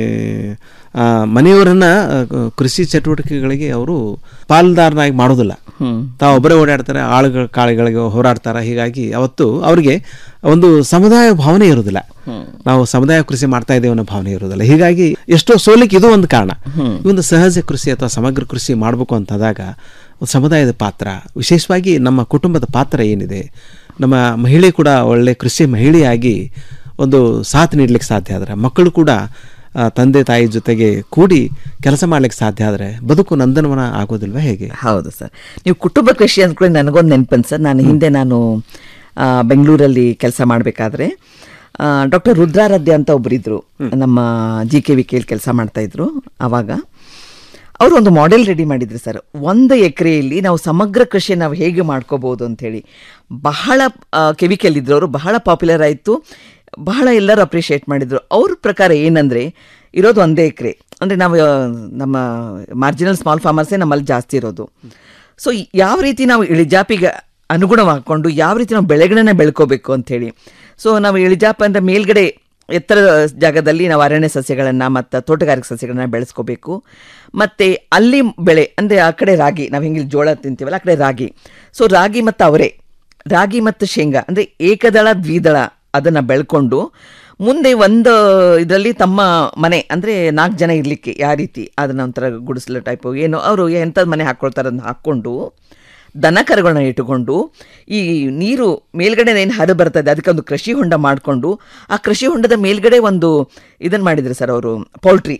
Speaker 18: ಆ, ಮನೆಯವರನ್ನ ಆ, ಕೃಷಿ ಚಟುವಟಿಕೆಗಳಿಗೆ ಅವರು ಪಾಲ್ದಾರನಾಗಿ ಮಾಡೋದಿಲ್ಲ ತಾವು ಒಬ್ಬರೇ ಓಡಾಡ್ತಾರೆ ಆಳುಗಳ ಕಾಳುಗಳಿಗೆ ಹೋರಾಡ್ತಾರೆ ಹೀಗಾಗಿ ಅವತ್ತು ಅವರಿಗೆ ಒಂದು ಸಮುದಾಯ ಭಾವನೆ ಇರೋದಿಲ್ಲ ನಾವು ಸಮುದಾಯ ಕೃಷಿ ಮಾಡ್ತಾ ಇದ್ದೇವೆ ಅನ್ನೋ ಭಾವನೆ ಇರೋದಿಲ್ಲ ಹೀಗಾಗಿ ಎಷ್ಟೋ ಸೋಲಿಕ್ಕೆ ಇದು ಒಂದು ಕಾರಣ ಈ ಒಂದು ಸಹಜ ಕೃಷಿ ಅಥವಾ ಸಮಗ್ರ ಕೃಷಿ ಮಾಡಬೇಕು ಅಂತಾದಾಗ ಒಂದು ಸಮುದಾಯದ ಪಾತ್ರ ವಿಶೇಷವಾಗಿ ನಮ್ಮ ಕುಟುಂಬದ ಪಾತ್ರ ಏನಿದೆ ನಮ್ಮ ಮಹಿಳೆ ಕೂಡ ಒಳ್ಳೆ ಕೃಷಿ ಮಹಿಳೆಯಾಗಿ ಒಂದು ಸಾಥ್ ನೀಡ್ಲಿಕ್ಕೆ ಸಾಧ್ಯ ಆದರೆ ಮಕ್ಕಳು ಕೂಡ ಆ, ತಂದೆ ತಾಯಿ ಜೊತೆಗೆ ಕೂಡಿ ಕೆಲಸ ಮಾಡ್ಲಿಕ್ಕೆ ಸಾಧ್ಯ ಆದರೆ ಬದುಕು ನಂದನವನ ಆಗೋದಿಲ್ವಾ ಹೇಗೆ
Speaker 19: ಹೌದು ಸರ್ ನೀವು ಕುಟುಂಬ ಕೃಷಿ ಅಂದ್ಕೊಳ್ಳಿ ನನಗೊಂದು ನೆನಪನ್ ಸರ್ ನಾನು ಹಿಂದೆ ನಾನು ಆ, ಬೆಂಗಳೂರಲ್ಲಿ ಕೆಲಸ ಮಾಡಬೇಕಾದ್ರೆ ಡಾಕ್ಟರ್ ರುದ್ರಾರಾಧ್ಯ ಅಂತ ಒಬ್ಬರಿದ್ರು ನಮ್ಮ ಜಿ ಕೆ ವಿ ಕೆಲ್ ಕೆಲಸ ಮಾಡ್ತಾ ಇದ್ರು ಆವಾಗ ಅವರು ಒಂದು ಮಾಡೆಲ್ ರೆಡಿ ಮಾಡಿದ್ರು ಸರ್ ಒಂದು ಎಕರೆಯಲ್ಲಿ ನಾವು ಸಮಗ್ರ ಕೃಷಿ ನಾವು ಹೇಗೆ ಮಾಡ್ಕೋಬಹುದು ಅಂತ ಹೇಳಿ ಬಹಳ ಕೆವಿಕೆಲ್ ಇದ್ರು ಅವರು ಬಹಳ ಪಾಪ್ಯುಲರ್ ಆಯಿತು ಬಹಳ ಎಲ್ಲರೂ ಅಪ್ರಿಷಿಯೇಟ್ ಮಾಡಿದ್ರು ಅವ್ರ ಪ್ರಕಾರ ಏನಂದರೆ ಇರೋದು ಒಂದೇ ಎಕರೆ ಅಂದರೆ ನಾವು ಆ, ನಮ್ಮ ಮಾರ್ಜಿನಲ್ ಸ್ಮಾಲ್ ಫಾರ್ಮರ್ಸೇ ನಮ್ಮಲ್ಲಿ ಜಾಸ್ತಿ ಇರೋದು ಸೊ ಯಾವ ರೀತಿ ನಾವು ಇಳಿಜಾಪಿಗೆ ಅನುಗುಣವಾಗಿಕೊಂಡು ಯಾವ ರೀತಿ ನಾವು ಬೆಳೆಗಳನ್ನ ಬೆಳ್ಕೋಬೇಕು ಅಂಥೇಳಿ ಸೊ ನಾವು ಇಳಿಜಾಪ ಅಂದರೆ ಮೇಲ್ಗಡೆ ಎತ್ತರ ಜಾಗದಲ್ಲಿ ನಾವು ಅರಣ್ಯ ಸಸ್ಯಗಳನ್ನು ಮತ್ತು ತೋಟಗಾರಿಕೆ ಸಸ್ಯಗಳನ್ನ ಬೆಳೆಸ್ಕೋಬೇಕು ಮತ್ತು ಅಲ್ಲಿ ಬೆಳೆ ಅಂದರೆ ಆ ಕಡೆ ರಾಗಿ ನಾವು ಹಿಂಗೆ ಜೋಳ ತಿಂತೀವಲ್ಲ ಆ ಕಡೆ ರಾಗಿ ಸೊ ರಾಗಿ ಮತ್ತು ಅವರೆ ರಾಗಿ ಮತ್ತು ಶೇಂಗಾ ಅಂದರೆ ಏಕದಳ ದ್ವಿದಳ ಅದನ್ನು ಬೆಳ್ಕೊಂಡು ಮುಂದೆ ಒಂದು ಇದರಲ್ಲಿ ತಮ್ಮ ಮನೆ ಅಂದರೆ ನಾಲ್ಕು ಜನ ಇರಲಿಕ್ಕೆ ಯಾವ ರೀತಿ ಅದನ್ನ ಒಂಥರ ಗುಡಿಸಲು ಟೈಪು ಏನು ಅವರು ಎಂಥದ್ದು ಮನೆ ಹಾಕ್ಕೊಳ್ತಾರೆ ಅದನ್ನ ಹಾಕ್ಕೊಂಡು ದನ ಕರುಗಳನ್ನ ಇಟ್ಟುಕೊಂಡು ಈ ನೀರು ಮೇಲ್ಗಡೆ ಏನು ಹರಿದು ಬರ್ತದೆ ಅದಕ್ಕೆ ಒಂದು ಕೃಷಿ ಹೊಂಡ ಮಾಡಿಕೊಂಡು ಆ ಕೃಷಿ ಹೊಂಡದ ಮೇಲ್ಗಡೆ ಒಂದು ಇದನ್ನು ಮಾಡಿದ್ರು ಸರ್ ಅವರು ಪೌಲ್ಟ್ರಿ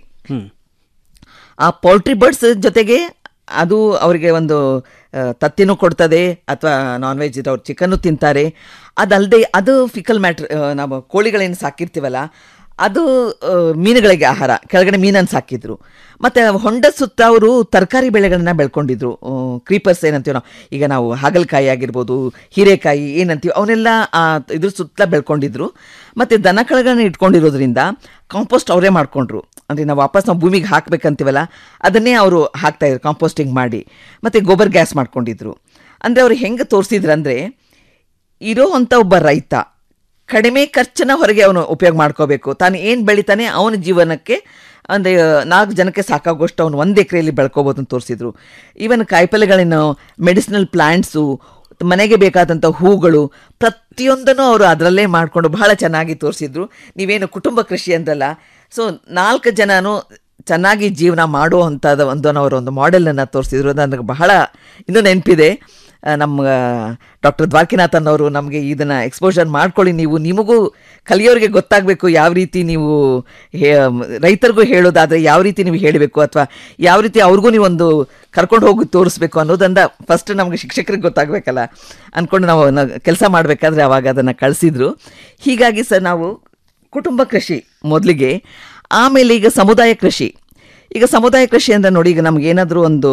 Speaker 19: ಆ ಪೌಲ್ಟ್ರಿ ಬರ್ಡ್ಸ್ ಜೊತೆಗೆ ಅದು ಅವರಿಗೆ ಒಂದು ಆ, ತತ್ತಿನೂ ಕೊಡ್ತದೆ ಅಥವಾ ನಾನ್ ವೆಜ್ ಇರೋರು ಚಿಕನ್ನು ತಿಂತಾರೆ ಅದಲ್ಲದೆ ಅದು ಫಿಕಲ್ ಮ್ಯಾಟ್ರ್ ನಾವು ಕೋಳಿಗಳೇನು ಸಾಕಿರ್ತೀವಲ್ಲ ಅದು ಆ, ಮೀನುಗಳಿಗೆ ಆಹಾರ ಕೆಳಗಡೆ ಮೀನನ್ನು ಸಾಕಿದ್ರು ಮತ್ತು ಹೊಂಡ ಸುತ್ತ ಅವರು ತರಕಾರಿ ಬೆಳೆಗಳನ್ನ ಬೆಳ್ಕೊಂಡಿದ್ರು ಕ್ರೀಪರ್ಸ್ ಏನಂತೀವಿ ನಾವು ಈಗ ನಾವು ಹಾಗಲಕಾಯಿ ಆಗಿರ್ಬೋದು ಹೀರೆಕಾಯಿ ಏನಂತೀವಿ ಅವನ್ನೆಲ್ಲ ಆ ಇದ್ರ ಸುತ್ತ ಬೆಳ್ಕೊಂಡಿದ್ರು ಮತ್ತು ದನ ಕಳೆಗಳನ್ನ ಇಟ್ಕೊಂಡಿರೋದ್ರಿಂದ ಕಾಂಪೋಸ್ಟ್ ಅವರೇ ಮಾಡಿಕೊಂಡ್ರು ಅಂದರೆ ನಾವು ವಾಪಸ್ ನಾವು ಭೂಮಿಗೆ ಹಾಕ್ಬೇಕಂತೀವಲ್ಲ ಅದನ್ನೇ ಅವರು ಹಾಕ್ತಾಯಿದ್ರು ಕಾಂಪೋಸ್ಟಿಂಗ್ ಮಾಡಿ ಮತ್ತು ಗೊಬ್ಬರ ಗ್ಯಾಸ್ ಮಾಡ್ಕೊಂಡಿದ್ರು ಅಂದರೆ ಅವ್ರು ಹೆಂಗೆ ತೋರಿಸಿದ್ರಂದರೆ ಇರೋ ಅಂಥ ಒಬ್ಬ ರೈತ ಕಡಿಮೆ ಖರ್ಚನ್ನ ಹೊರಗೆ ಅವನು ಉಪಯೋಗ ಮಾಡ್ಕೋಬೇಕು ತಾನು ಏನು ಬೆಳಿತಾನೆ ಅವನ ಜೀವನಕ್ಕೆ ಅಂದರೆ ನಾಲ್ಕು ಜನಕ್ಕೆ ಸಾಕಾಗುವಷ್ಟು ಅವನು ಒಂದು ಎಕರೆಯಲ್ಲಿ ಬೆಳ್ಕೋಬೋದು ಅಂತ ತೋರಿಸಿದ್ರು ಈವನ್ ಕಾಯಿಪಲ್ಯಗಳನ್ನು ಮೆಡಿಸಿನಲ್ ಪ್ಲ್ಯಾಂಟ್ಸು ಮನೆಗೆ ಬೇಕಾದಂಥ ಹೂಗಳು ಪ್ರತಿಯೊಂದನ್ನು ಅವರು ಅದರಲ್ಲೇ ಮಾಡಿಕೊಂಡು ಬಹಳ ಚೆನ್ನಾಗಿ ತೋರಿಸಿದ್ರು ನೀವೇನು ಕುಟುಂಬ ಕೃಷಿ ಅಂದಲ್ಲ ಸೊ ನಾಲ್ಕು ಜನನು ಚೆನ್ನಾಗಿ ಜೀವನ ಮಾಡುವಂಥದ್ದು ಒಂದು ಅವರ ಒಂದು ಮಾಡೆಲನ್ನು ತೋರಿಸಿದ್ರು ಅದು ನನಗೆ ಬಹಳ ಇನ್ನೂ ನೆನಪಿದೆ ಆ, ನಮ್ಮ ಡಾಕ್ಟರ್ ದ್ವಾರಕಿನಾಥನ್ ಅವರು ನಮಗೆ ಇದನ್ನು ಎಕ್ಸ್ಪೋಜರ್ ಮಾಡ್ಕೊಳ್ಳಿ ನೀವು ನಿಮಗೂ ಕಲಿಯೋರಿಗೆ ಗೊತ್ತಾಗಬೇಕು ಯಾವ ರೀತಿ ನೀವು ಹೇ ರೈತರಿಗೂ ಹೇಳೋದಾದರೆ ಯಾವ ರೀತಿ ನೀವು ಹೇಳಬೇಕು ಅಥವಾ ಯಾವ ರೀತಿ ಅವ್ರಿಗೂ ನೀವು ಒಂದು ಕರ್ಕೊಂಡು ಹೋಗಿ ತೋರಿಸ್ಬೇಕು ಅನ್ನೋದಂದ ಫಸ್ಟ್ ನಮಗೆ ಶಿಕ್ಷಕರಿಗೆ ಗೊತ್ತಾಗಬೇಕಲ್ಲ ಅಂದ್ಕೊಂಡು ನಾವು ಕೆಲಸ ಮಾಡಬೇಕಾದ್ರೆ ಅವಾಗ ಅದನ್ನು ಕಳಿಸಿದ್ರು ಹೀಗಾಗಿ ಸರ್ ನಾವು ಕುಟುಂಬ ಕೃಷಿ ಮೊದಲಿಗೆ ಆಮೇಲೆ ಈಗ ಸಮುದಾಯ ಕೃಷಿ ಈಗ ಸಮುದಾಯ ಕೃಷಿ ಅಂದರೆ ನೋಡಿ ಈಗ ನಮ್ಗೆ ಏನಾದರೂ ಒಂದು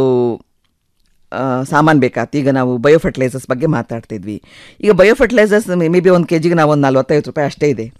Speaker 19: ಸಾಮಾನು ಬೇಕಾಯ್ತು ಈಗ ನಾವು ಬಯೋ ಫರ್ಟಿಲೈಸರ್ಸ್ ಬಗ್ಗೆ ಮಾತಾಡ್ತಿದ್ವಿ ಈಗ ಬಯೋ ಫರ್ಟಿಲೈಸರ್ಸ್ ಮೇ ಬಿ ಒಂದು ಕೆ ಜಿಗೆ ನಾವು ಒಂದು ನಲ್ವತ್ತೈವತ್ತು ರೂಪಾಯಿ ಅಷ್ಟೇ ಇದೆ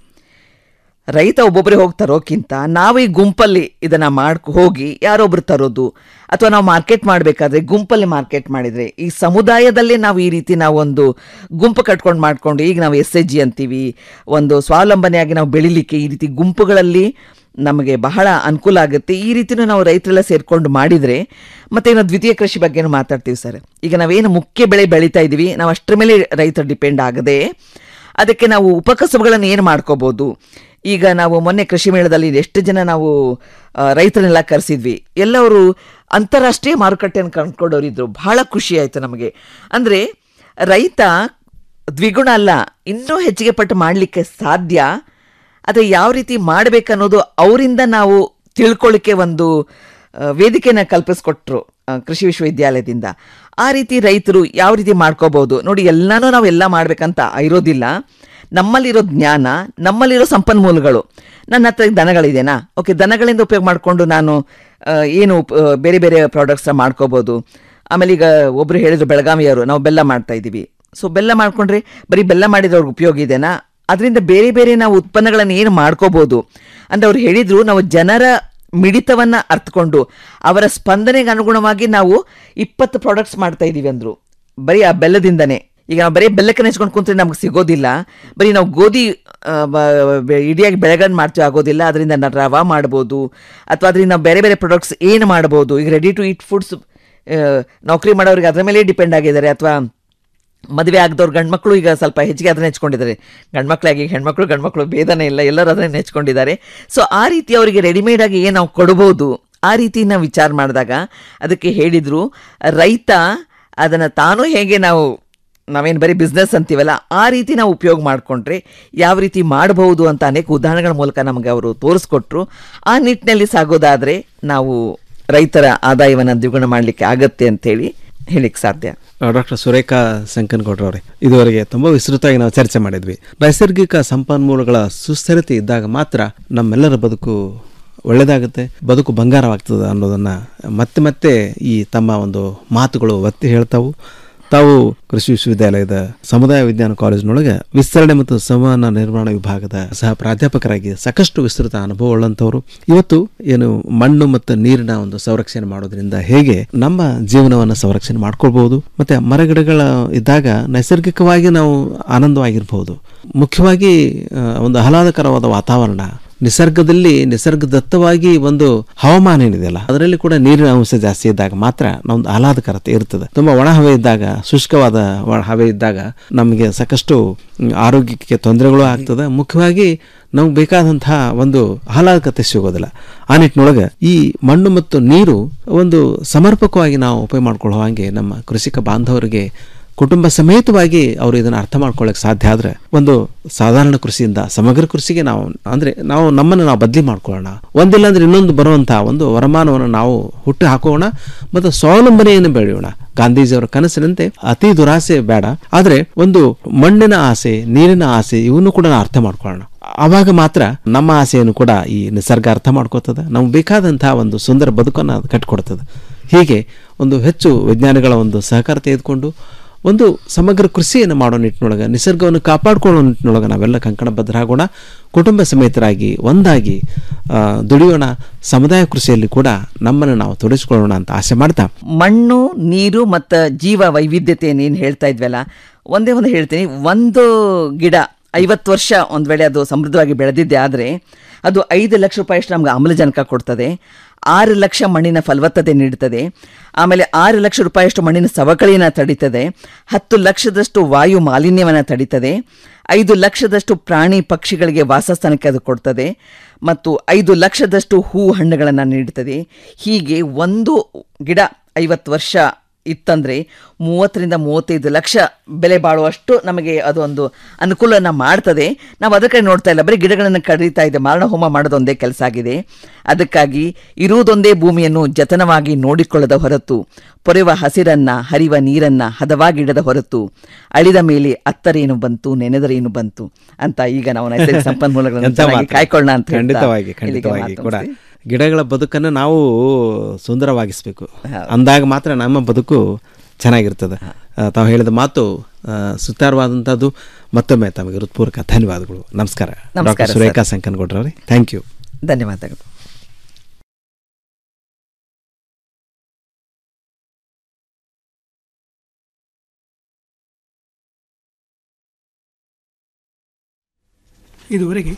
Speaker 19: ರೈತ ಒಬ್ಬೊಬ್ಬರೇ ಹೋಗಿ ತರೋಕ್ಕಿಂತ ನಾವು ಈ ಗುಂಪಲ್ಲಿ ಇದನ್ನು ಮಾಡ್ಕೊ ಹೋಗಿ ಯಾರೊಬ್ರು ತರೋದು ಅಥವಾ ನಾವು ಮಾರ್ಕೆಟ್ ಮಾಡಬೇಕಾದ್ರೆ ಗುಂಪಲ್ಲಿ ಮಾರ್ಕೆಟ್ ಮಾಡಿದರೆ ಈ ಸಮುದಾಯದಲ್ಲೇ ನಾವು ಈ ರೀತಿ ನಾವು ಒಂದು ಗುಂಪು ಕಟ್ಕೊಂಡು ಮಾಡ್ಕೊಂಡು ಈಗ ನಾವು ಎಸ್ ಎಚ್ ಜಿ ಅಂತೀವಿ ಒಂದು ಸ್ವಾವಲಂಬನೆಯಾಗಿ ನಾವು ಬೆಳಿಲಿಕ್ಕೆ ಈ ರೀತಿ ಗುಂಪುಗಳಲ್ಲಿ ನಮಗೆ ಬಹಳ ಅನುಕೂಲ ಆಗುತ್ತೆ ಈ ರೀತಿನೂ ನಾವು ರೈತರೆಲ್ಲ ಸೇರ್ಕೊಂಡು ಮಾಡಿದರೆ ಮತ್ತು ಇನ್ನು ದ್ವಿತೀಯ ಕೃಷಿ ಬಗ್ಗೆನೂ ಮಾತಾಡ್ತೀವಿ ಸರ್ ಈಗ ನಾವೇನು ಮುಖ್ಯ ಬೆಳೆ ಬೆಳೀತಾ ಇದ್ದೀವಿ ನಾವು ಅಷ್ಟರ ಮೇಲೆ ರೈತರು ಡಿಪೆಂಡ್ ಆಗದೆ ಅದಕ್ಕೆ ನಾವು ಉಪಕಸಬುಗಳನ್ನು ಏನು ಮಾಡ್ಕೋಬೋದು ಈಗ ನಾವು ಮೊನ್ನೆ ಕೃಷಿ ಮೇಳದಲ್ಲಿ ಎಷ್ಟು ಜನ ನಾವು ಆ, ರೈತರನ್ನೆಲ್ಲ ಕರೆಸಿದ್ವಿ ಎಲ್ಲವರು ಅಂತಾರಾಷ್ಟ್ರೀಯ ಮಾರುಕಟ್ಟೆಯನ್ನು ಕಂಡುಕೊಂಡವರಿದ್ರು ಬಹಳ ಖುಷಿ ಆಯಿತು ನಮಗೆ ಅಂದರೆ ರೈತ ದ್ವಿಗುಣ ಅಲ್ಲ ಇನ್ನೂ ಹೆಚ್ಚಿಗೆ ಪಟ್ಟು ಮಾಡಲಿಕ್ಕೆ ಸಾಧ್ಯ ಆದರೆ ಯಾವ ರೀತಿ ಮಾಡಬೇಕನ್ನೋದು ಅವರಿಂದ ನಾವು ತಿಳ್ಕೊಳ್ಳಿಕ್ಕೆ ಒಂದು ಆ, ವೇದಿಕೆನ ಕಲ್ಪಿಸ್ಕೊಟ್ರು ಆ, ಕೃಷಿ ವಿಶ್ವವಿದ್ಯಾಲಯದಿಂದ ಆ ರೀತಿ ರೈತರು ಯಾವ ರೀತಿ ಮಾಡ್ಕೋಬಹುದು ನೋಡಿ ಎಲ್ಲನೂ ನಾವು ಎಲ್ಲ ಮಾಡಬೇಕಂತ ಇರೋದಿಲ್ಲ ನಮ್ಮಲ್ಲಿರೋ ಜ್ಞಾನ ನಮ್ಮಲ್ಲಿರೋ ಸಂಪನ್ಮೂಲಗಳು ನನ್ನ ಹತ್ರ ದನಗಳಿದೆನಾ ಓಕೆ ದನಗಳಿಂದ ಉಪಯೋಗ ಮಾಡಿಕೊಂಡು ನಾನು ಆ, ಏನು ಉಪ್- ಆ, ಬೇರೆ ಬೇರೆ ಪ್ರಾಡಕ್ಟ್ಸ್ ಮಾಡ್ಕೋಬೋದು ಆಮೇಲೆ ಈಗ ಒಬ್ಬರು ಹೇಳಿದ್ರು ಬೆಳಗಾವಿಯವರು ನಾವು ಬೆಲ್ಲ ಮಾಡ್ತಾ ಇದ್ದೀವಿ ಸೊ ಬೆಲ್ಲ ಮಾಡ್ಕೊಂಡ್ರೆ ಬರೀ ಬೆಲ್ಲ ಮಾಡಿದ್ರೆ ಅವ್ರಿಗೆ ಉಪಯೋಗ ಇದೆನಾ ಅದರಿಂದ ಬೇರೆ ಬೇರೆ ನಾವು ಉತ್ಪನ್ನಗಳನ್ನು ಏನು ಮಾಡ್ಕೋಬೋದು ಅಂದರೆ ಅವ್ರು ಹೇಳಿದ್ರು ನಾವು ಜನರ ಮಿಡಿತವನ್ನು ಅರ್ಥಕೊಂಡು ಅವರ ಸ್ಪಂದನೆಗೆ ಅನುಗುಣವಾಗಿ ನಾವು ಇಪ್ಪತ್ತು ಪ್ರಾಡಕ್ಟ್ಸ್ ಮಾಡ್ತಾ ಇದ್ದೀವಿ ಅಂದರು ಬರೀ ಆ ಬೆಲ್ಲದಿಂದನೇ ಈಗ ನಾವು ಬರೀ ಬೆಲ್ಲಕ್ಕೆ ನೆಚ್ಕೊಂಡು ಕುಂತ್ರೆ ನಮ್ಗೆ ಸಿಗೋದಿಲ್ಲ ಬರೀ ನಾವು ಗೋಧಿ ಆ, ಬ- ಬೆ- ಇಡಿಯಾಗಿ ಬೆಳಗನ್ನು ಮಾಡ್ತೀವಿ ಆಗೋದಿಲ್ಲ ಅದರಿಂದ ನಾವು ರವಾ ಮಾಡ್ಬೋದು ಅಥವಾ ಅದರಿಂದ ನಾವು ಬೇರೆ ಬೇರೆ ಪ್ರಾಡಕ್ಟ್ಸ್ ಏನು ಮಾಡ್ಬೋದು ಈಗ ರೆಡಿ ಟು ಈಟ್ ಫುಡ್ಸ್ ನೌಕರಿ ಮಾಡೋರಿಗೆ ಅದರ ಮೇಲೆ ಡಿಪೆಂಡ್ ಆಗಿದ್ದಾರೆ ಅಥವಾ ಮದುವೆ ಆಗದವ್ರು ಗಂಡ್ಮಕ್ಳು ಈಗ ಸ್ವಲ್ಪ ಹೆಚ್ಚಿಗೆ ಅದನ್ನ ಹೆಚ್ಕೊಂಡಿದ್ದಾರೆ ಗಂಡ್ಮಕ್ಳಾಗಿ ಹೆಣ್ಮಕ್ಳು ಗಂಡ್ಮಕ್ಳು ಭೇದನೇ ಇಲ್ಲ ಎಲ್ಲರೂ ಅದನ್ನ ಹೆಚ್ಕೊಂಡಿದ್ದಾರೆ ಸೊ ಆ ರೀತಿ ಅವರಿಗೆ ರೆಡಿಮೇಡ್ ಆಗಿ ಏನು ನಾವು ಕೊಡ್ಬೋದು ಆ ರೀತಿ ನಾವು ವಿಚಾರ ಮಾಡಿದಾಗ ಅದಕ್ಕೆ ಹೇಳಿದರು ರೈತ ಅದನ್ನು ತಾನು ಹೇಗೆ ನಾವು ನಾವೇನು ಬರೀ ಬಿಸ್ನೆಸ್ ಅಂತೀವಲ್ಲ ಆ ರೀತಿ ನಾವು ಉಪಯೋಗ ಮಾಡಿಕೊಂಡ್ರೆ ಯಾವ ರೀತಿ ಮಾಡಬಹುದು ಅಂತ ಅನೇಕ ಉದಾಹರಣೆಗಳ ಮೂಲಕ ನಮಗೆ ಅವರು ತೋರಿಸ್ಕೊಟ್ರು ಆ ನಿಟ್ಟಿನಲ್ಲಿ ಸಾಗೋದಾದರೆ ನಾವು ರೈತರ ಆದಾಯವನ್ನು ದ್ವಿಗುಣ ಮಾಡಲಿಕ್ಕೆ ಆಗತ್ತೆ ಅಂತೇಳಿ ಹೇಳಿಕ್ಕೆ ಸಾಧ್ಯ
Speaker 18: ಡಾಕ್ಟರ್ ಸುರೇಖಾ ಸಂಕನಗೌಡ್ರವ್ರೆ ಇದುವರೆಗೆ ತುಂಬ ವಿಸ್ತೃತವಾಗಿ ನಾವು ಚರ್ಚೆ ಮಾಡಿದ್ವಿ ನೈಸರ್ಗಿಕ ಸಂಪನ್ಮೂಲಗಳ ಸುಸ್ಥಿರತೆ ಇದ್ದಾಗ ಮಾತ್ರ ನಮ್ಮೆಲ್ಲರ ಬದುಕು ಒಳ್ಳೆಯದಾಗುತ್ತೆ ಬದುಕು ಬಂಗಾರವಾಗ್ತದೆ ಅನ್ನೋದನ್ನು ಮತ್ತೆ ಮತ್ತೆ ಈ ತಮ್ಮ ಒಂದು ಮಾತುಗಳು ಒತ್ತಿ ಹೇಳ್ತಾವು ತಾವು ಕೃಷಿ ವಿಶ್ವವಿದ್ಯಾಲಯದ ಸಮುದಾಯ ವಿಜ್ಞಾನ ಕಾಲೇಜಿನೊಳಗೆ ವಿಸ್ತರಣೆ ಮತ್ತು ಸಂವಹನ ನಿರ್ಮಾಣ ವಿಭಾಗದ ಸಹ ಪ್ರಾಧ್ಯಾಪಕರಾಗಿ ಸಾಕಷ್ಟು ವಿಸ್ತೃತ ಅನುಭವ ಉಳ್ಳಂಥವ್ರು ಇವತ್ತು ಏನು ಮಣ್ಣು ಮತ್ತು ನೀರಿನ ಒಂದು ಸಂರಕ್ಷಣೆ ಮಾಡೋದ್ರಿಂದ ಹೇಗೆ ನಮ್ಮ ಜೀವನವನ್ನು ಸಂರಕ್ಷಣೆ ಮಾಡ್ಕೊಳ್ಬಹುದು ಮತ್ತೆ ಮರಗಿಡಗಳ ಇದ್ದಾಗ ನೈಸರ್ಗಿಕವಾಗಿ ನಾವು ಆನಂದವಾಗಿರ್ಬಹುದು ಮುಖ್ಯವಾಗಿ ಆ, ಒಂದು ಆಹ್ಲಾದಕರವಾದ ವಾತಾವರಣ ನಿಸರ್ಗದಲ್ಲಿ ನಿಸರ್ಗದತ್ತವಾಗಿ ಒಂದು ಹವಾಮಾನ ಏನಿದೆಯಲ್ಲ ಅದರಲ್ಲಿ ಕೂಡ ನೀರಿನ ಅಂಶ ಜಾಸ್ತಿ ಇದ್ದಾಗ ಮಾತ್ರ ನಮ್ದು ಆಹ್ಲಾದಕರತೆ ಇರ್ತದೆ ತುಂಬಾ ಒಣ ಹವೆ ಇದ್ದಾಗ ಶುಷ್ಕವಾದ ಒಣ ಹವೆ ಇದ್ದಾಗ ನಮಗೆ ಸಾಕಷ್ಟು ಮ್, ಆರೋಗ್ಯಕ್ಕೆ ತೊಂದರೆಗಳು ಆಗ್ತದೆ ಮುಖ್ಯವಾಗಿ ನಮ್ಗೆ ಬೇಕಾದಂತಹ ಒಂದು ಆಹ್ಲಾದಕತೆ ಸಿಗೋದಿಲ್ಲ ಆ ನಿಟ್ಟಿನೊಳಗೆ ಈ ಮಣ್ಣು ಮತ್ತು ನೀರು ಒಂದು ಸಮರ್ಪಕವಾಗಿ ನಾವು ಉಪಯೋಗ ಮಾಡ್ಕೊಳ್ಳೋ ಹಾಗೆ ನಮ್ಮ ಕೃಷಿಕ ಬಾಂಧವರಿಗೆ ಕುಟುಂಬ ಸಮೇತವಾಗಿ ಅವರು ಇದನ್ನು ಅರ್ಥ ಮಾಡ್ಕೊಳ್ಳೋಕೆ ಸಾಧ್ಯ ಆದರೆ ಒಂದು ಸಾಧಾರಣ ಕೃಷಿಯಿಂದ ಸಮಗ್ರ ಕೃಷಿಗೆ ನಾವು ಅಂದರೆ ನಾವು ನಮ್ಮನ್ನು ನಾವು ಬದಲಿ ಮಾಡ್ಕೊಳ್ಳೋಣ ಒಂದಿಲ್ಲ ಅಂದ್ರೆ ಇನ್ನೊಂದು ಬರುವಂತಹ ಒಂದು ವರಮಾನವನ್ನು ನಾವು ಹುಟ್ಟು ಹಾಕೋಣ ಮತ್ತು ಸ್ವಾವಲಂಬನೆಯನ್ನು ಬೆಳೆಯೋಣ ಗಾಂಧೀಜಿಯವರ ಕನಸಿನಂತೆ ಅತಿ ದುರಾಸೆ ಬೇಡ ಆದರೆ ಒಂದು ಮಣ್ಣಿನ ಆಸೆ ನೀರಿನ ಆಸೆ ಇವನ್ನು ಕೂಡ ನಾವು ಅರ್ಥ ಮಾಡ್ಕೊಳ್ಳೋಣ ಆವಾಗ ಮಾತ್ರ ನಮ್ಮ ಆಸೆಯನ್ನು ಕೂಡ ಈ ನಿಸರ್ಗ ಅರ್ಥ ಮಾಡ್ಕೋತದೆ ನಮ್ಗೆ ಬೇಕಾದಂತಹ ಒಂದು ಸುಂದರ ಬದುಕನ್ನು ಅದು ಕಟ್ಟಿಕೊಡ್ತದೆ ಹೀಗೆ ಒಂದು ಹೆಚ್ಚು ವಿಜ್ಞಾನಿಗಳ ಒಂದು ಸಹಕಾರ ತೆಗೆದುಕೊಂಡು ಒಂದು ಸಮಗ್ರ ಕೃಷಿಯನ್ನು ಮಾಡೋ ನಿಟ್ಟಿನೊಳಗೆ ನಿಸರ್ಗವನ್ನು ಕಾಪಾಡಿಕೊಳ್ಳೋ ನಿಟ್ಟಿನೊಳಗೆ ನಾವೆಲ್ಲ ಕಂಕಣಬದ್ಧರಾಗೋಣ ಕುಟುಂಬ ಸಮೇತರಾಗಿ ಒಂದಾಗಿ ಆ, ದುಡಿಯೋಣ ಸಮುದಾಯ ಕೃಷಿಯಲ್ಲಿ ಕೂಡ ನಮ್ಮನ್ನು ನಾವು ತೊಡಗಿಸ್ಕೊಳ್ಳೋಣ ಅಂತ ಆಸೆ ಮಾಡ್ತಾ
Speaker 19: ಮಣ್ಣು ನೀರು ಮತ್ತು ಜೀವ ವೈವಿಧ್ಯತೆ ಏನು ಹೇಳ್ತಾ ಇದ್ವಲ್ಲ ಒಂದೇ ಒಂದು ಹೇಳ್ತೀನಿ ಒಂದು ಗಿಡ ಐವತ್ತು ವರ್ಷ ಒಂದು ವೇಳೆ ಅದು ಸಮೃದ್ಧವಾಗಿ ಬೆಳೆದಿದ್ದೆ ಆದರೆ ಅದು ಐದು ಲಕ್ಷ ರೂಪಾಯಿಯಷ್ಟು ನಮ್ಗೆ ಆಮ್ಲಜನಕ ಕೊಡ್ತದೆ ಆರು ಲಕ್ಷ ಮಣ್ಣಿನ ಫಲವತ್ತತೆ ನೀಡುತ್ತದೆ ಆಮೇಲೆ ಆರು ಲಕ್ಷ ರೂಪಾಯಿಯಷ್ಟು ಮಣ್ಣಿನ ಸವಕಳಿಯನ್ನು ತಡೀತದೆ ಹತ್ತು ಲಕ್ಷದಷ್ಟು ವಾಯು ಮಾಲಿನ್ಯವನ್ನು ತಡೀತದೆ ಐದು ಲಕ್ಷದಷ್ಟು ಪ್ರಾಣಿ ಪಕ್ಷಿಗಳಿಗೆ ವಾಸಸ್ಥಾನಕ್ಕೆ ಅದು ಕೊಡ್ತದೆ ಮತ್ತು ಐದು ಲಕ್ಷದಷ್ಟು ಹೂ ಹಣ್ಣುಗಳನ್ನು ನೀಡುತ್ತದೆ ಹೀಗೆ ಒಂದು ಗಿಡ ಐವತ್ತು ವರ್ಷ ಇತ್ತಂದ್ರೆ ಮೂವತ್ತರಿಂದ ಮೂವತ್ತೈದು ಲಕ್ಷ ಬೆಲೆ ಬಾಳುವಷ್ಟು ನಮಗೆ ಅದೊಂದು ಅನುಕೂಲನ ಮಾಡ್ತದೆ ನಾವು ಅದಕ್ಕೆ ನೋಡ್ತಾ ಇಲ್ಲ ಬರೀ ಗಿಡಗಳನ್ನು ಕಡಿತಾ ಇದೆ ಮಾರಣ ಹೋಮ ಮಾಡೋದೊಂದೇ ಕೆಲಸ ಆಗಿದೆ ಅದಕ್ಕಾಗಿ ಇರುವುದೊಂದೇ ಭೂಮಿಯನ್ನು ಜತನವಾಗಿ ನೋಡಿಕೊಳ್ಳದ ಹೊರತು ಪೊರೆವ ಹಸಿರನ್ನ ಹರಿವ ನೀರನ್ನ ಹದವಾಗಿಡದ ಹೊರತು ಅಳಿದ ಮೇಲೆ ಅತ್ತರೇನು ಬಂತು ನೆನೆದರೇನು ಬಂತು ಅಂತ ಈಗ ನಾವು ನೈಸರ್ಗಿಕ ಸಂಪನ್ಮೂಲಗಳನ್ನು
Speaker 18: ಎಂತ
Speaker 19: ಚೆನ್ನಾಗಿ
Speaker 18: ಮಾತು.
Speaker 19: ಕಾಯ್ಕೊಳ್ಳೋಣ ಅಂತ ಹೇಳ್ತಾ
Speaker 18: ಖಂಡಿತವಾಗಿ
Speaker 19: ಇಲ್ಲಿಗೆ
Speaker 18: ಖಂಡಿತವಾಗಿ
Speaker 19: ಮಾತು
Speaker 18: ಕೂಡ
Speaker 19: ಮುಗಿಸ್ತೀನಿ.
Speaker 18: ಗಿಡಗಳ ಬದುಕನ್ನು ನಾವು ಸುಂದರವಾಗಿಸ್ಬೇಕು ಅಂದಾಗ ಮಾತ್ರ ನಮ್ಮ ಬದುಕು ಚೆನ್ನಾಗಿರ್ತದೆ ಆ, ತಾವು ಹೇಳಿದ ಮಾತು ಆ, ಸುತಾರವಾದಂಥದ್ದು ಮತ್ತೊಮ್ಮೆ ತಮಗೆ ಹೃತ್ಪೂರ್ವಕ ಧನ್ಯವಾದಗಳು ನಮಸ್ಕಾರ
Speaker 19: ನಮಸ್ಕಾರ,
Speaker 18: ಡಾಕ್ಟರ್ ಸುರೇಖಾ ಸಂಕನಗೌಡ್ರವ್ರೆ ಥ್ಯಾಂಕ್ ಯು
Speaker 19: ಧನ್ಯವಾದಗಳು
Speaker 1: ಇದುವರೆಗೆ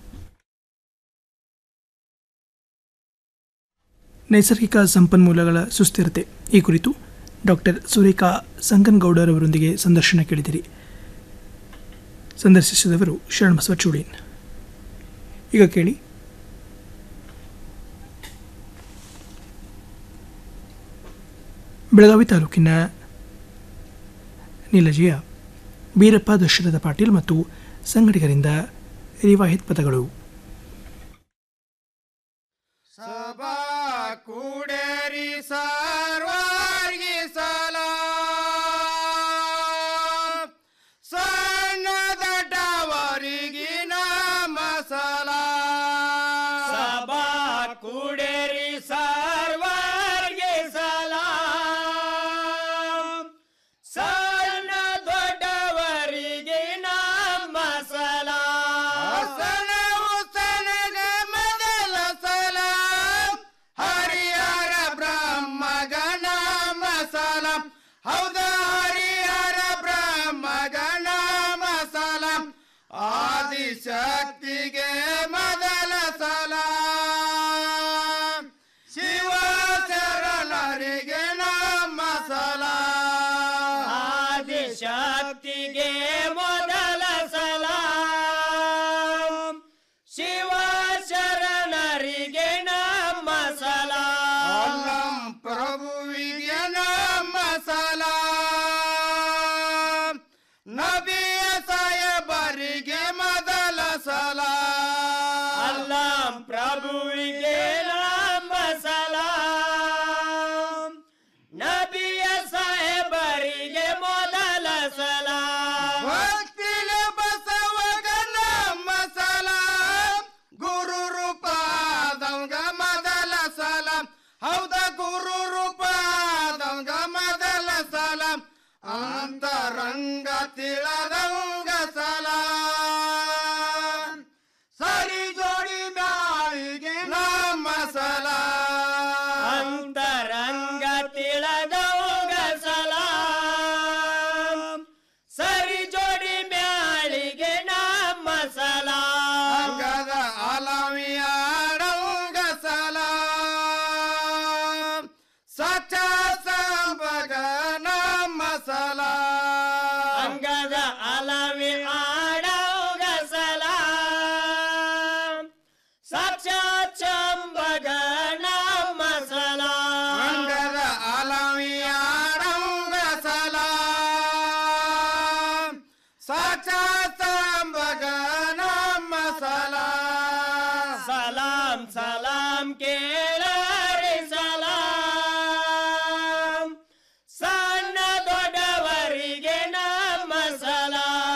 Speaker 1: ನೈಸರ್ಗಿಕ ಸಂಪನ್ಮೂಲಗಳ ಸುಸ್ಥಿರತೆ ಈ ಕುರಿತು ಡಾಕ್ಟರ್ ಸುರೇಖಾ ಸಂಗನಗೌಡರ್ ಅವರೊಂದಿಗೆ ಸಂದರ್ಶನ ಕೇಳಿದಿರಿ ಸಂದರ್ಶಿಸಿದವರು ಶರಣ್ ಬಸವಚೂಡಿನ್ ಈಗ ಕೇಳಿ ಬೆಳಗಾವಿ ತಾಲೂಕಿನ ನೀಲಜಿಯ ಬೀರಪ್ಪ ದಶರಥ ಪಾಟೀಲ್ ಮತ್ತು ಸಂಗಡಿಗರಿಂದ ರಿವಾಯತ್ ಪದಗಳು
Speaker 9: ಕೂಡೇರಿ ಸರ್ವಾರ್ಗಿ ಸಲಾ ಸಣ್ಣ ದೊಡ್ಡವರಿಗಿನ ಮಸಾಲ ಸಭಾ ಕೂಡೇರಿ ಸರ್ವಾರ್ಗಿ ಸಲಾ ಸಣ್ಣ ದೊಡ್ಡವರಿಗೆ ನಮ್ಮ ಸಲ ಸಲ ಉಸನಗ ಮೊದಲ ಸಲ ಹರಿಹರ ಬ್ರಹ್ಮಗಣ ಮಸಾಲ ಹೌದ ಹರಿಹರ ಬ್ರಹ್ಮಗಣ ಮಸಾಲ ಆದಿಶಕ್ತಿಗೆ ಮೊದಲ ಸಲ ಶಿವ ಶರಣರಿಗೆ ನಮ್ಮ ಸಲ ಆದಿಶಕ್ತಿಗೆ ಮೊದಲ ಸಲ ಶಿವ ಶರಣರಿಗೆ ನಮ್ಮ ಸಲ ಪ್ರಭುವಿಗೆ ನಮ್ಮ ಸಲ ನಬಿಯ ಸಾಯಬರಿಗೆ ಮೊದಲ ಸಲ ಅಲ್ಲಂ ಪ್ರಭುವಿಗೆ ನಮ್ಮ ಸಲ ನಬಿಯ ಸಾಹೇಬರಿಗೆ ಮೊದಲ ಸಲ ಭಕ್ತಿಲ ಬಸವಗ ನಮ್ಮ ಸಲ ಗುರು ರೂಪದವಂಗ ಮೊದಲ ಸಲ ಹೌದ ಗುರು ರೂಪದವಂಗ ಮೊದಲ ಸಲ ಅಂತರಂಗ ತಿಳದಂಗ ಸಲ ಸರಿ ಜೋಡಿ ಮ್ಯಾಳಿಗೆ ನಮ್ಮ ಸಲ ಅಂತರಂಗ ತಿಳದವಂಗ ಸಲ ಸರಿ ಜೋಡಿ ಮ್ಯಾಳಿಗೆ ನಮ್ಮ ಸಲ ಅಂಗದ ಅಲವಿಯಾಡವಂಗ ಸಲ ಸಚ ಸಂಬಗ ನಮ್ಮ ಸಲ ಅಂಗದ ಅಲವಿ ಆಡವಂಗ ಸಲ ಸಾಕ್ಷಾತ್ ಚಂಬಗ ನಮ್ಮ ಸಲ ಅಂಗದ ಅಲವಿಯಾಡವಂಗ ಸಲ ಸಾಕ್ಷಾತ್ ಚಂಬಗ ನಮ್ಮ ಸಲ ಸಲಾಂ ಸಲಾಂ ಕೇಳರಿ ಸಲಾಂ ಸಣ್ಣ ದೊಡ್ಡವರಿಗೆ ನಮ್ಮ ಸಲ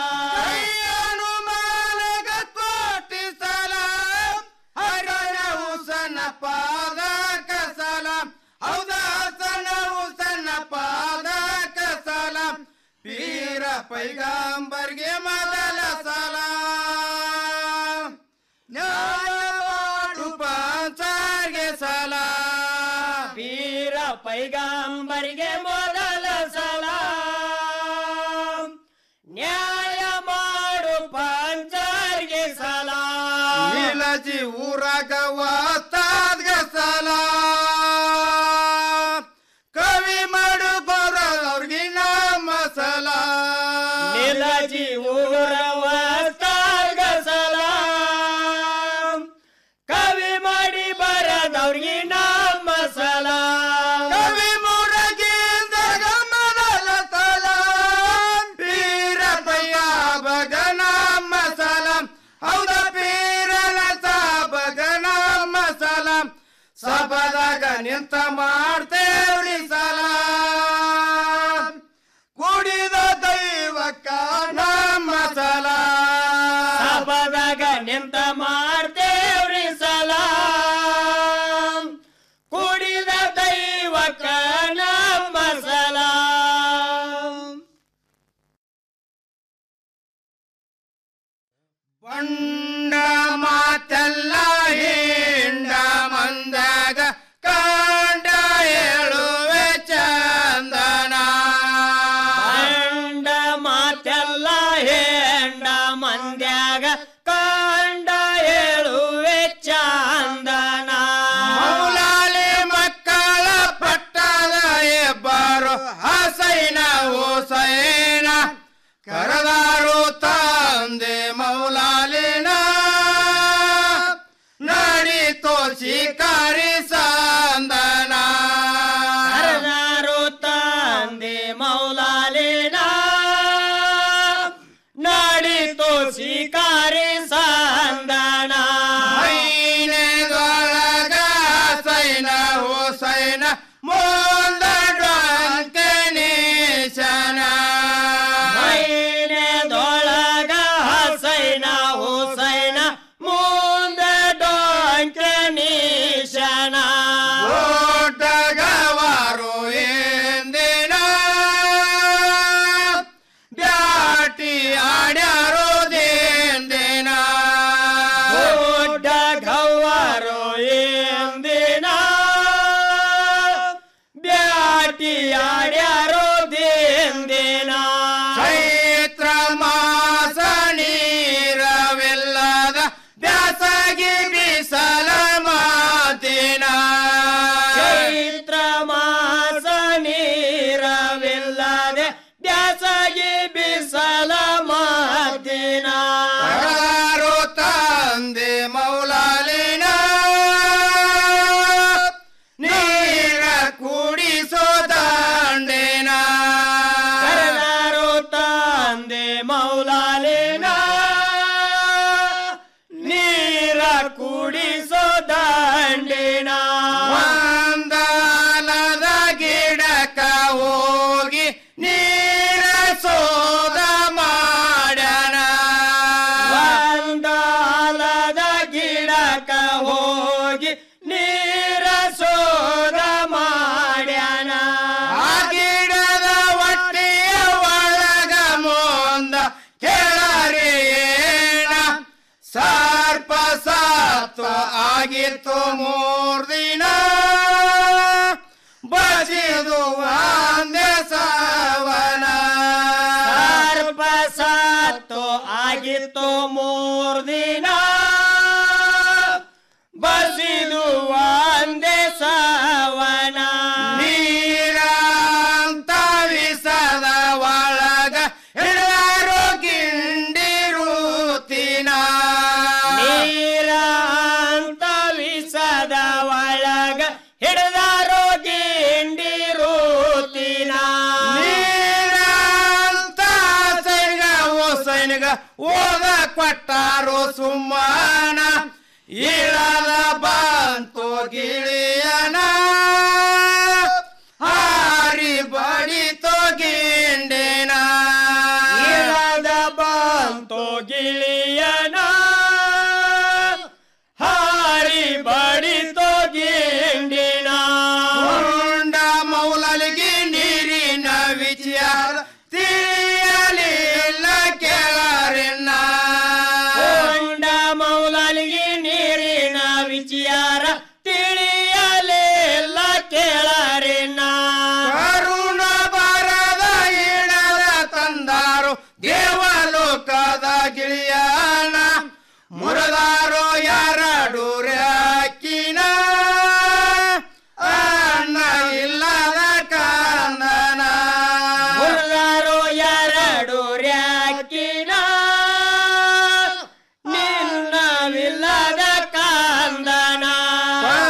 Speaker 9: ಹನುಮಾನಗ ಕೋಟಿ ಸಲ ಹರಣ ಹುಸನ ಪಾದಕ ಸಲ ಹೌದ ಹಸನ ಹುಸನ ಪಾದಕ ಸಲ ಪೀರ ಪೈಗಂಬರ್ಗೆ ಮೊದಲ ಸಲ ನ್ಯಾಯವಾಡು ಪಾಂಚಾರ್ಗೆ ಸಲ ಪೀರ ಪೈಗಂಬರಿಗೆ ಮೊದಲ ಸಲ ನ್ಯಾಯ ಮಾಡು ಪಂಚಾರ್ಗೆ ಸಲ ನೀಲಜಿ ನೀಲಾಜಿ ಊರಾಗ ವಾಸ್ತಾದ್ಗ ಸಲ ಕವಿ ಮಾಡು ಅವ್ರಿಗೆ ನಮ್ಮ ಸಲ ನೀಲಾಜಿ ಊರ ವಾಸ್ತಾದ್ಗ ಸಲ ಕವಿ ಮಾಡಿ ಬರದವ್ರಿಗೆ ನಮ್ಮ ಸಲ ಕವಿ ಮುರಗಿಂದ ಗಮನದ ಸಲ ಪೀರಪಯ್ಯ ಬಗ ನಮ್ಮ ಸಲ ಹೌದ ಪೀರನ ಸಾಬಗ ನಮ್ಮ ಸಲ ಸಬದಾಗ ನಿಂತ ಮಾಡ್ತೇವ್ರಿ ಸಲ ಕುಡಿದ ದೈವಕ್ಕ ನಮ್ಮ ಸಲ ಸಬದಾಗ ನಿಂತ ಮಾಡ್ತೇವ್ರಿ ಸಲ ಕುಡಿದ ದೈವಕ್ಕ ನಮ್ಮ ಸಲ ಬಂಡ ಮಾತೆಲ್ಲ ಹಿಂಡ ಮಂದಾಗ ಕಂಡ ಹೇಳುವೆ ಚಂದನ ಬಂಡ ಮಾತೆಲ್ಲ ಹೆಂಡ ಮಂದ್ಯಾಗ ಕಂಡ ಹೇಳುವೆ ಚಂದನ ಮೌಲಾಲಿ ಮಕ್ಕಳ ಪಟ್ಟದ ಇಬ್ಬರು ಹಸೈನ ಹುಸೈನ ಕರದಾರು ತಂದೆ ಮೌಲಾಲಿನ ನಡೀತೋ ಶಿಕಾರಿ ಸಂದನ ಕರದಾರು ತಂದೆ ಮೌಲಾಲಿನ ನಡೀತೋ ಶಿಕಾರಿ ಸಂದನ ಮೈನೆದೊಳಗ ಸೈನ ಹುಸೈನ ಮುಂದಡ್ವಂತೆ ನಿಶನ ಮೈನೆದೊಳಗ ಹಸೈನ ಹುಸೈನ ಮುಂದೆ ಡೊಂಕೆ ನಿಶನ ದೊಡ್ಡಗವಾರು ಎಂದಿನ ಬ್ಯಾಟಿ ಆಡ್ಯಾರೋ ದೇಂದಿನ ದೊಡ್ಡ ಗವ್ವಾರು ಎಂದಿನ ಬ್ಯಾಟಿ ಆಡ್ಯಾರೋ ದೇಂದಿನ ಚೈತ್ರ ಮಾಸ ನೀರವಿಲ್ಲದ ಬ್ಯಾಸಗಿ ಬಿಸಲ ಮಾತಿನ ಚೈತ್ರ ಮಾಸ ನೀರವಿಲ್ಲದೆ ಬ್ಯಾಸಗಿ ಬಿಸಲ ಮಾತಿನ ಕರಾರು ತಂದೆ ಮೌಲಾಲಿನ ನೀರ ಕುಡಿಸೋ ದಂಡಿನ ಕರಾರು ತಂದೆ ಮೌಲಾಲಿನ ನೀರ ಕುಡಿಸೋ ದಂಡಿನ ಒಂದಾಲದ ಗಿಡಕ ಹೋಗಿ ನೀರ ಸೋದ ಮಾಡ್ಯಾನ ಒಂದಾಲದ ಗಿಡಕ ಹೋಗಿ ನೀರ ಸೋದ ಮಾಡ್ಯಾನ ಆ ಗಿಡದ ಹೊಟ್ಟೆಯ ಒಳಗ ಮುಂದ ಕೆಳರೇಣ ಸರ್ಪ ಸಾತ್ವ ಆಗಿತ್ತು ಮೂರ್ ದಿನ ಬಸಿದು ಒಂದೇ ಸವನ ಸರ್ಪ ಸಾತ್ತು ಆಗಿತ್ತು ಮೂರ್ ದಿನ ಬಸಿದು ಒಂದೇ ಸವನ ನೀರಂತ ವಿಸದ ಒಳಗ ಹಿಡಾರೋ ಗಿಂಡಿರುತ್ತಿನ ನೀರಂತ ವಿಸದ ಒಳಗ ಹಿಡದಾರೋ ಗಿಂಡಿರುತ್ತಿನ ನೀರಂತ ಸೈಗ ಓ ಸೈನಿಗ ಓದ ಕೊಟ್ಟಾರೋ ಸುಮ್ಮನ ಇಳದ ಬಂತು ಗಿಳಿಯನ